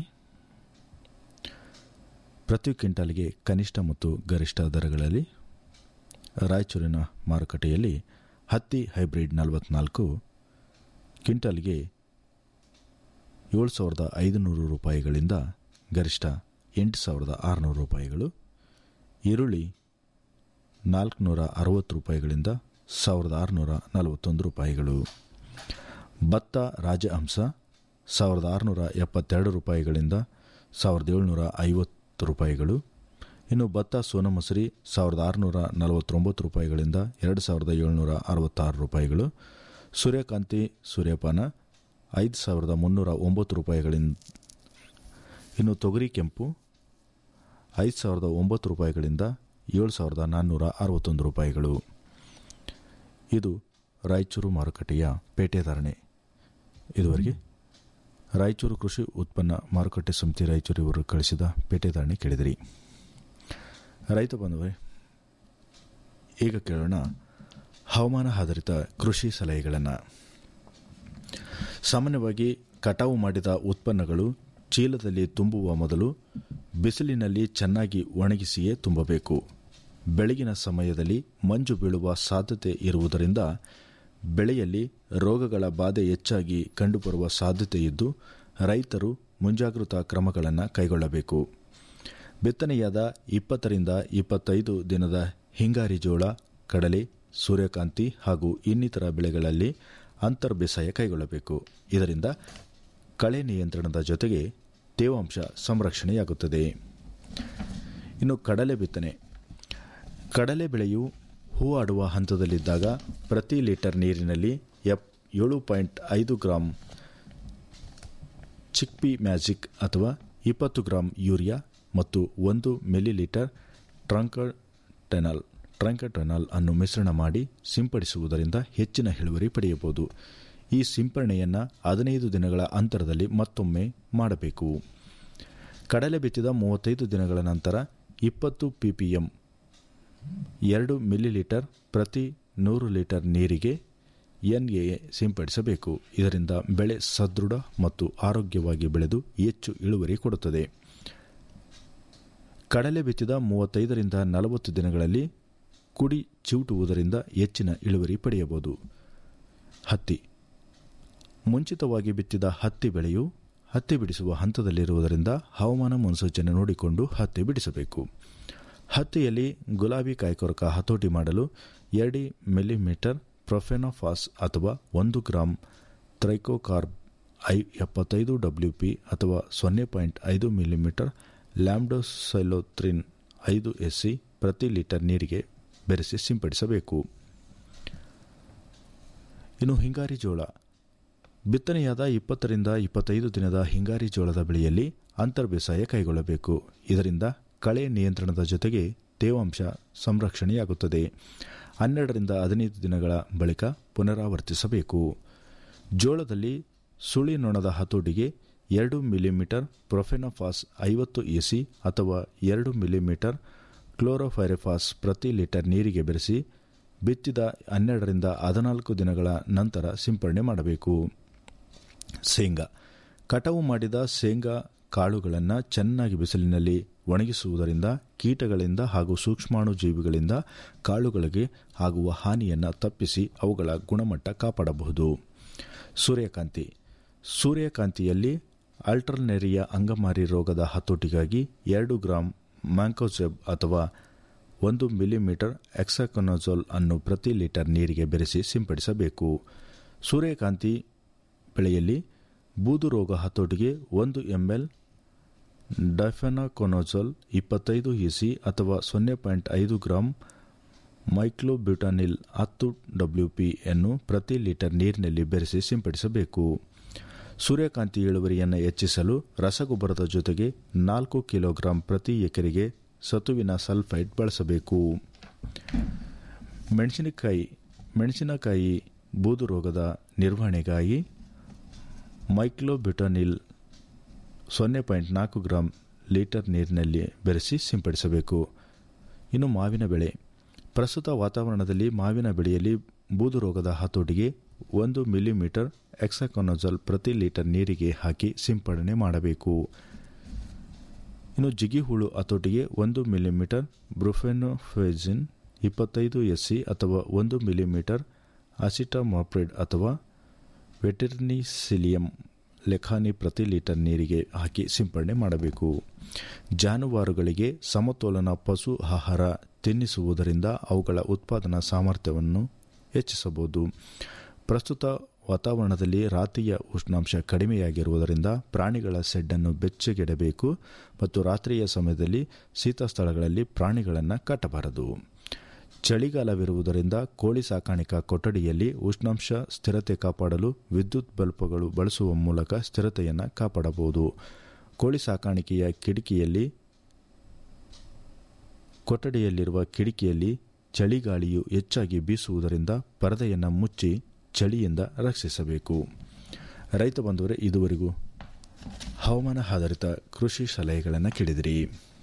ಪ್ರತಿ ಕ್ವಿಂಟಾಲ್ಗೆ ಕನಿಷ್ಠ ಮತ್ತು ಗರಿಷ್ಠ ದರಗಳಲ್ಲಿ ರಾಯಚೂರಿನ ಮಾರುಕಟ್ಟೆಯಲ್ಲಿ ಹತ್ತಿ ಹೈಬ್ರಿಡ್ ನಲವತ್ನಾಲ್ಕು ಕ್ವಿಂಟಾಲ್ಗೆ ಏಳು ಸಾವಿರದ ಐದುನೂರು ರೂಪಾಯಿಗಳಿಂದ ಗರಿಷ್ಠ ಎಂಟು ಸಾವಿರದ ಆರುನೂರು ರೂಪಾಯಿಗಳು ಈರುಳ್ಳಿ ನಾಲ್ಕುನೂರ ಅರವತ್ತು ರೂಪಾಯಿಗಳಿಂದ ಸಾವಿರದ ಆರುನೂರ ನಲವತ್ತೊಂದು ರೂಪಾಯಿಗಳು ಭತ್ತ ರಾಜಹಂಸ ಸಾವಿರದ ಆರುನೂರ ಎಪ್ಪತ್ತೆರಡು ರೂಪಾಯಿಗಳಿಂದ ಸಾವಿರದ ಏಳುನೂರ ಐವತ್ತು ರೂಪಾಯಿಗಳು ಇನ್ನು ಭತ್ತ ಸೋನಮಸೂರಿ ಸಾವಿರದ ಆರುನೂರ ನಲವತ್ತೊಂಬತ್ತು ರೂಪಾಯಿಗಳಿಂದ ಎರಡು ಸಾವಿರದ ಏಳುನೂರ ಅರವತ್ತಾರು ರೂಪಾಯಿಗಳು ಸೂರ್ಯಕಾಂತಿ ಸೂರ್ಯಪಾನ ಐದು ಸಾವಿರದ ಮುನ್ನೂರ ಒಂಬತ್ತು ರೂಪಾಯಿಗಳಿಂದ ಇನ್ನು ತೊಗರಿ ಕೆಂಪು ಐದು ಸಾವಿರದ ಒಂಬತ್ತು ರೂಪಾಯಿಗಳಿಂದ ಏಳು ಸಾವಿರದ ನಾನ್ನೂರ ಅರವತ್ತೊಂದು ರೂಪಾಯಿಗಳು ಇದು ರಾಯಚೂರು ಮಾರುಕಟ್ಟೆಯ ಪೇಟೆದಾರಣೆ ಇದುವರೆಗೆ ರಾಯಚೂರು ಕೃಷಿ ಉತ್ಪನ್ನ ಮಾರುಕಟ್ಟೆ ಸಮಿತಿ ರಾಯಚೂರು ಇವರು ಕಳಿಸಿದ ಪೇಟೆದಾರಣೆ ಕೇಳಿದಿರಿ ರೈತ ಬಂಧುವೇ ಈಗ ಕೇಳೋಣ ಹವಾಮಾನ ಆಧಾರಿತ ಕೃಷಿ ಸಲಹೆಗಳನ್ನು ಸಾಮಾನ್ಯವಾಗಿ ಕಟಾವು ಮಾಡಿದ ಉತ್ಪನ್ನಗಳು ಚೀಲದಲ್ಲಿ ತುಂಬುವ ಮೊದಲು ಬಿಸಿಲಿನಲ್ಲಿ ಚೆನ್ನಾಗಿ ಒಣಗಿಸಿಯೇ ತುಂಬಬೇಕು ಬೆಳಗಿನ ಸಮಯದಲ್ಲಿ ಮಂಜು ಬೀಳುವ ಸಾಧ್ಯತೆ ಇರುವುದರಿಂದ ಬೆಳೆಯಲ್ಲಿ ರೋಗಗಳ ಬಾಧೆ ಹೆಚ್ಚಾಗಿ ಕಂಡುಬರುವ ಸಾಧ್ಯತೆ ಇದ್ದು ರೈತರು ಮುಂಜಾಗೃತಾ ಕ್ರಮಗಳನ್ನು ಕೈಗೊಳ್ಳಬೇಕು ಬಿತ್ತನೆಯಾದ ಇಪ್ಪತ್ತರಿಂದ ಇಪ್ಪತ್ತೈದು ದಿನದ ಹಿಂಗಾರಿ ಜೋಳ ಕಡಲೆ ಸೂರ್ಯಕಾಂತಿ ಹಾಗೂ ಇನ್ನಿತರ ಬೆಳೆಗಳಲ್ಲಿ ಅಂತರ್ ಬೇಸಾಯ ಕೈಗೊಳ್ಳಬೇಕು ಇದರಿಂದ ಕಳೆ ನಿಯಂತ್ರಣದ ಜೊತೆಗೆ ತೇವಾಂಶ ಸಂರಕ್ಷಣೆಯಾಗುತ್ತದೆ ಇನ್ನು ಕಡಲೆ ಬಿತ್ತನೆ ಕಡಲೆ ಬೆಳೆಯು ಹೂವಾಡುವ ಹಂತದಲ್ಲಿದ್ದಾಗ ಪ್ರತಿ ಲೀಟರ್ ನೀರಿನಲ್ಲಿ ಎಪ್ ಏಳು ಪಾಯಿಂಟ್ ಐದು ಗ್ರಾಂ ಚಿಕ್ಪಿ ಮ್ಯಾಜಿಕ್ ಅಥವಾ ಇಪ್ಪತ್ತು ಗ್ರಾಂ ಯೂರಿಯಾ ಮತ್ತು ಒಂದು ಮಿಲಿಲೀಟರ್ ಟ್ರಂಕಟೆನಾಲ್ ಟ್ರಂಕಟೆನಾಲ್ ಅನ್ನು ಮಿಶ್ರಣ ಮಾಡಿ ಸಿಂಪಡಿಸುವುದರಿಂದ ಹೆಚ್ಚಿನ ಇಳುವರಿ ಪಡೆಯಬಹುದು ಈ ಸಿಂಪರಣೆಯನ್ನು ಹದಿನೈದು ದಿನಗಳ ಅಂತರದಲ್ಲಿ ಮತ್ತೊಮ್ಮೆ ಮಾಡಬೇಕು ಕಡಲೆ ಬಿತ್ತಿದ ಮೂವತ್ತೈದು ದಿನಗಳ ನಂತರ ಇಪ್ಪತ್ತು ಪಿಪಿಎಂ ಎರಡು ಮಿಲಿಲೀಟರ್ ಪ್ರತಿ ನೂರು ಲೀಟರ್ ನೀರಿಗೆ ಎನ್ಎಎ ಸಿಂಪಡಿಸಬೇಕು ಇದರಿಂದ ಬೆಳೆ ಸದೃಢ ಮತ್ತು ಆರೋಗ್ಯವಾಗಿ ಬೆಳೆದು ಹೆಚ್ಚು ಇಳುವರಿ ಕೊಡುತ್ತದೆ ಕಡಲೆ ಬಿತ್ತಿದ ಮೂವತ್ತೈದರಿಂದ ನಲವತ್ತು ದಿನಗಳಲ್ಲಿ ಕುಡಿ ಚಿವುಟುವುದರಿಂದ ಹೆಚ್ಚಿನ ಇಳುವರಿ ಪಡೆಯಬಹುದು ಹತ್ತಿ ಮುಂಚಿತವಾಗಿ ಬಿತ್ತಿದ ಹತ್ತಿ ಬೆಳೆಯು ಹತ್ತಿ ಬಿಡಿಸುವ ಹಂತದಲ್ಲಿರುವುದರಿಂದ ಹವಾಮಾನ ಮುನ್ಸೂಚನೆ ನೋಡಿಕೊಂಡು ಹತ್ತಿ ಬಿಡಿಸಬೇಕು ಹತ್ತಿಯಲ್ಲಿ ಗುಲಾಬಿ ಕಾಯ್ಕೊರಕ ಹತೋಟಿ ಮಾಡಲು ಎರಡು ಮಿಲಿಮೀಟರ್ ಪ್ರೊಫೆನೋಫಾಸ್ ಅಥವಾ ಒಂದು ಗ್ರಾಂ ತ್ರೈಕೋಕಾರ್ಬ್ ಐ ಎಪ್ಪತ್ತೈದು ಡಬ್ಲ್ಯೂ ಪಿ ಅಥವಾ ಸೊನ್ನೆ ಪಾಯಿಂಟ್ ಐದು ಮಿಲಿಮೀಟರ್ ಲ್ಯಾಂಬ್ಡೋಸೈಲೋತ್ರಿನ್ ಐದು ಎಸ್ಸಿ ಪ್ರತಿ ಲೀಟರ್ ನೀರಿಗೆ ಬೆರೆಸಿ ಸಿಂಪಡಿಸಬೇಕು ಇನ್ನು ಹಿಂಗಾರಿ ಜೋಳ ಬಿತ್ತನೆಯಾದ ಇಪ್ಪತ್ತರಿಂದ ಇಪ್ಪತ್ತೈದು ದಿನದ ಹಿಂಗಾರಿ ಜೋಳದ ಬೆಳೆಯಲ್ಲಿ ಅಂತರ್ ಬೇಸಾಯ ಕೈಗೊಳ್ಳಬೇಕು ಇದರಿಂದ ಕಳೆ ನಿಯಂತ್ರಣದ ಜೊತೆಗೆ ತೇವಾಂಶ ಸಂರಕ್ಷಣೆಯಾಗುತ್ತದೆ ಹನ್ನೆರಡರಿಂದ ಹದಿನೈದು ದಿನಗಳ ಬಳಿಕ ಪುನರಾವರ್ತಿಸಬೇಕು ಜೋಳದಲ್ಲಿ ಸುಳಿ ನೊಣದ ಹತೋಟಿಗೆ ಎರಡು ಮಿಲಿಮೀಟರ್ ಪ್ರೊಫೆನೋಫಾಸ್ ಐವತ್ತು ಎಸಿ ಅಥವಾ ಎರಡು ಮಿಲಿಮೀಟರ್ ಕ್ಲೋರೋಫೈರೆಫಾಸ್ ಪ್ರತಿ ಲೀಟರ್ ನೀರಿಗೆ ಬೆರೆಸಿ ಬಿತ್ತಿದ ಹನ್ನೆರಡರಿಂದ ಹದಿನಾಲ್ಕು ದಿನಗಳ ನಂತರ ಸಿಂಪರಣೆ ಮಾಡಬೇಕು ಶೇಂಗಾ ಕಟಾವು ಮಾಡಿದ ಶೇಂಗಾ ಕಾಳುಗಳನ್ನು ಚೆನ್ನಾಗಿ ಬಿಸಿಲಿನಲ್ಲಿ ಒಣಗಿಸುವುದರಿಂದ ಕೀಟಗಳಿಂದ ಹಾಗೂ ಸೂಕ್ಷ್ಮಾಣು ಜೀವಿಗಳಿಂದ ಕಾಳುಗಳಿಗೆ ಆಗುವ ಹಾನಿಯನ್ನು ತಪ್ಪಿಸಿ ಅವುಗಳ ಗುಣಮಟ್ಟ ಕಾಪಾಡಬಹುದು ಸೂರ್ಯಕಾಂತಿ ಸೂರ್ಯಕಾಂತಿಯಲ್ಲಿ ಅಲ್ಟರ್ನೆರಿಯಾ ಅಂಗಮಾರಿ ರೋಗದ ಹತೋಟಿಗಾಗಿ ಎರಡು ಗ್ರಾಂ ಮ್ಯಾಂಕೋಸೆಬ್ ಅಥವಾ ಒಂದು ಮಿಲಿಮೀಟರ್ ಎಕ್ಸಾಕೊನಜೋಲ್ ಅನ್ನು ಪ್ರತಿ ಲೀಟರ್ ನೀರಿಗೆ ಬೆರೆಸಿ ಸಿಂಪಡಿಸಬೇಕು ಸೂರ್ಯಕಾಂತಿ ಬೆಳೆಯಲ್ಲಿ ಬೂದು ರೋಗ ಹತೋಟಿಗೆ ಒಂದು ಎಂಎಲ್ ಡೈಫೆನಾಕೊನೋಜೋಲ್ ಇಪ್ಪತ್ತೈದು ಇಸಿ ಅಥವಾ ಸೊನ್ನೆ ಪಾಯಿಂಟ್ ಐದು ಗ್ರಾಂ ಮೈಕ್ಲೋಬ್ಯೂಟಾನಿಲ್ ಹತ್ತು ಡಬ್ಲ್ಯೂ ಪಿಯನ್ನು ಪ್ರತಿ ಲೀಟರ್ ನೀರಿನಲ್ಲಿ ಬೆರೆಸಿ ಸಿಂಪಡಿಸಬೇಕು ಸೂರ್ಯಕಾಂತಿ ಇಳುವರಿಯನ್ನು ಹೆಚ್ಚಿಸಲು ರಸಗೊಬ್ಬರದ ಜೊತೆಗೆ ನಾಲ್ಕು ಕಿಲೋಗ್ರಾಂ ಪ್ರತಿ ಎಕರೆಗೆ ಸತುವಿನ ಸಲ್ಫೈಡ್ ಬಳಸಬೇಕು ಮೆಣಸಿನಕಾಯಿ ಮೆಣಸಿನಕಾಯಿ ಬೂದು ರೋಗದ ನಿರ್ವಹಣೆಗಾಗಿ ಮೈಕ್ಲೋಬ್ಯೂಟಾನಿಲ್ ಸೊನ್ನೆ ಪಾಯಿಂಟ್ ನಾಲ್ಕು ಗ್ರಾಂ ಲೀಟರ್ ನೀರಿನಲ್ಲಿ ಬೆರೆಸಿ ಸಿಂಪಡಿಸಬೇಕು ಇನ್ನು ಮಾವಿನ ಬೆಳೆ ಪ್ರಸ್ತುತ ವಾತಾವರಣದಲ್ಲಿ ಮಾವಿನ ಬೆಳೆಯಲ್ಲಿ ಬೂದು ರೋಗದ ಹತೋಟಿಗೆ ಒಂದು ಮಿಲಿಮೀಟರ್ ಎಕ್ಸಾಕೊನಜಲ್ ಪ್ರತಿ ಲೀಟರ್ ನೀರಿಗೆ ಹಾಕಿ ಸಿಂಪಡಣೆ ಮಾಡಬೇಕು ಇನ್ನು ಜಿಗಿ ಹುಳು ಹತೋಟಿಗೆ ಒಂದು ಮಿಲಿಮೀಟರ್ ಬ್ರುಫೆನೋಫೆಜಿನ್ ಇಪ್ಪತ್ತೈದು ಎಸ್ಸಿ ಅಥವಾ ಒಂದು ಮಿಲಿಮೀಟರ್ ಅಸಿಟಮಾಪ್ರಿಡ್ ಅಥವಾ ವೆಟರ್ನಿಸಿಲಿಯಂ ಲೆಖಾನಿ ಪ್ರತಿ ಲೀಟರ್ ನೀರಿಗೆ ಹಾಕಿ ಸಿಂಪಡಣೆ ಮಾಡಬೇಕು ಜಾನುವಾರುಗಳಿಗೆ ಸಮತೋಲನ ಪಶು ಆಹಾರ ತಿನ್ನಿಸುವುದರಿಂದ ಅವುಗಳ ಉತ್ಪಾದನಾ ಸಾಮರ್ಥ್ಯವನ್ನು ಹೆಚ್ಚಿಸಬಹುದು ಪ್ರಸ್ತುತ ವಾತಾವರಣದಲ್ಲಿ ರಾತ್ರಿಯ ಉಷ್ಣಾಂಶ ಕಡಿಮೆಯಾಗಿರುವುದರಿಂದ ಪ್ರಾಣಿಗಳ ಸೆಡ್ಡನ್ನು ಬೆಚ್ಚಗೆಡಬೇಕು ಮತ್ತು ರಾತ್ರಿಯ ಸಮಯದಲ್ಲಿ ಶೀತ ಸ್ಥಳಗಳಲ್ಲಿ ಪ್ರಾಣಿಗಳನ್ನು ಕಟ್ಟಬಾರದು ಚಳಿಗಾಲವಿರುವುದರಿಂದ ಕೋಳಿ ಸಾಕಾಣಿಕಾ ಕೊಠಡಿಯಲ್ಲಿ ಉಷ್ಣಾಂಶ ಸ್ಥಿರತೆ ಕಾಪಾಡಲು ವಿದ್ಯುತ್ ಬಲ್ಬ್ಗಳು ಬಳಸುವ ಮೂಲಕ ಸ್ಥಿರತೆಯನ್ನು ಕಾಪಾಡಬಹುದು ಕೋಳಿ ಸಾಕಾಣಿಕೆಯ ಕಿಟಕಿಯಲ್ಲಿ ಕೊಠಡಿಯಲ್ಲಿರುವ ಕಿಟಕಿಯಲ್ಲಿ ಚಳಿಗಾಳಿಯು ಹೆಚ್ಚಾಗಿ ಬೀಸುವುದರಿಂದ ಪರದೆಯನ್ನು ಮುಚ್ಚಿ ಚಳಿಯಿಂದ ರಕ್ಷಿಸಬೇಕು ರೈತ ಬಂಧುವರೇ ಇದುವರೆಗೂ ಹವಾಮಾನ ಆಧಾರಿತ ಕೃಷಿ ಸಲಹೆಗಳನ್ನು ಕೇಳಿದಿರಿ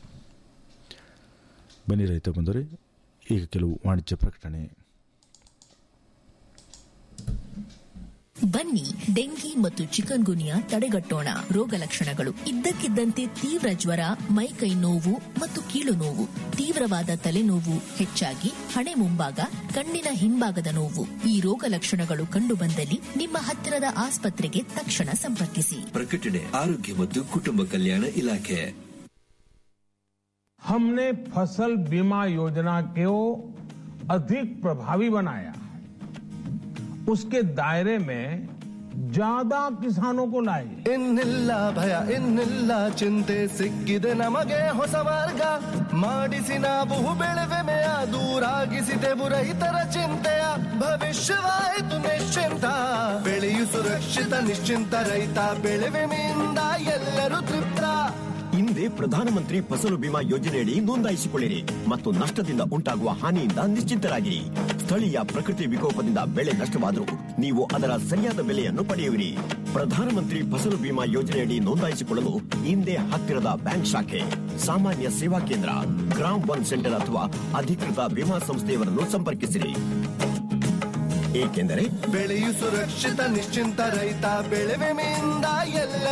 ಬನ್ನಿ ರೈತ ಬಂಧುವರೇ ಈಗ ಕೆಲವು ವಾಣಿಜ್ಯ ಪ್ರಕಟಣೆ ಬನ್ನಿ ಡೆಂಗಿ ಮತ್ತು ಚಿಕನ್ ಗುನಿಯಾ ತಡೆಗಟ್ಟೋಣ ರೋಗ ಲಕ್ಷಣಗಳು ಇದ್ದಕ್ಕಿದ್ದಂತೆ ತೀವ್ರ ಜ್ವರ ಮೈಕೈ ನೋವು ಮತ್ತು ಕೀಲು ನೋವು ತೀವ್ರವಾದ ತಲೆನೋವು ಹೆಚ್ಚಾಗಿ ಹಣೆ ಮುಂಭಾಗ ಕಣ್ಣಿನ ಹಿಂಭಾಗದ ನೋವು ಈ ರೋಗ ಲಕ್ಷಣಗಳು ಕಂಡುಬಂದಲ್ಲಿ ನಿಮ್ಮ ಹತ್ತಿರದ ಆಸ್ಪತ್ರೆಗೆ ತಕ್ಷಣ ಸಂಪರ್ಕಿಸಿ ಪ್ರಕಟಣೆ ಆರೋಗ್ಯ ಮತ್ತು ಕುಟುಂಬ ಕಲ್ಯಾಣ ಇಲಾಖೆ हमने फसल बीमा योजना को अधिक प्रभावी बनाया उसके दायरे में ज्यादा किसानों को लाए ಇನ್ನಿಲ್ಲ ಭಯ ಇನ್ನಿಲ್ಲ ಚಿಂತೆ ಸಿಕ್ಕಿದೆ ನಮಗೆ ಹೊಸ ಮಾರ್ಗ ಮಾಡಿಸಿ ನಾವು ಬೆಳೆವೆಮೆಯ ದೂರಾಗಿಸಿದೆವು ರೈತರ ಚಿಂತೆಯ ಭವಿಷ್ಯವಾಯಿತು ನಿಶ್ಚಿಂತ ಬೆಳೆಯು ಸುರಕ್ಷಿತ ನಿಶ್ಚಿಂತ ರೈತ ಬೆಳೆವೆಮೆಯಿಂದ ಎಲ್ಲರೂ ತೃಪ್ತ ಹಿಂದೆ ಪ್ರಧಾನಮಂತ್ರಿ ಫಸಲು ಬಿಮಾ ಯೋಜನೆಯಡಿ ನೋಂದಾಯಿಸಿಕೊಳ್ಳಿರಿ ಮತ್ತು ನಷ್ಟದಿಂದ ಉಂಟಾಗುವ ಹಾನಿಯಿಂದ ನಿಶ್ಚಿಂತರಾಗಿರಿ ಸ್ಥಳೀಯ ಪ್ರಕೃತಿ ವಿಕೋಪದಿಂದ ಬೆಳೆ ನಷ್ಟವಾದರೂ ನೀವು ಅದರ ಸರಿಯಾದ ಬೆಲೆಯನ್ನು ಪಡೆಯುವಿರಿ ಪ್ರಧಾನಮಂತ್ರಿ ಫಸಲು ಬಿಮಾ ಯೋಜನೆಯಡಿ ನೋಂದಾಯಿಸಿಕೊಳ್ಳಲು ಹಿಂದೆ ಹತ್ತಿರದ ಬ್ಯಾಂಕ್ ಶಾಖೆ ಸಾಮಾನ್ಯ ಸೇವಾ ಕೇಂದ್ರ ಗ್ರಾಮ್ ಒನ್ ಸೆಂಟರ್ ಅಥವಾ ಅಧಿಕೃತ ವಿಮಾ ಸಂಸ್ಥೆಯವರನ್ನು ಸಂಪರ್ಕಿಸಿರಿ ಏಕೆಂದರೆ ಬೆಳೆಯು ಸುರಕ್ಷಿತ ನಿಶ್ಚಿಂತ ರೈತ ಬೆಳೆ ವಿಮೆಯಿಂದ ಎಲ್ಲ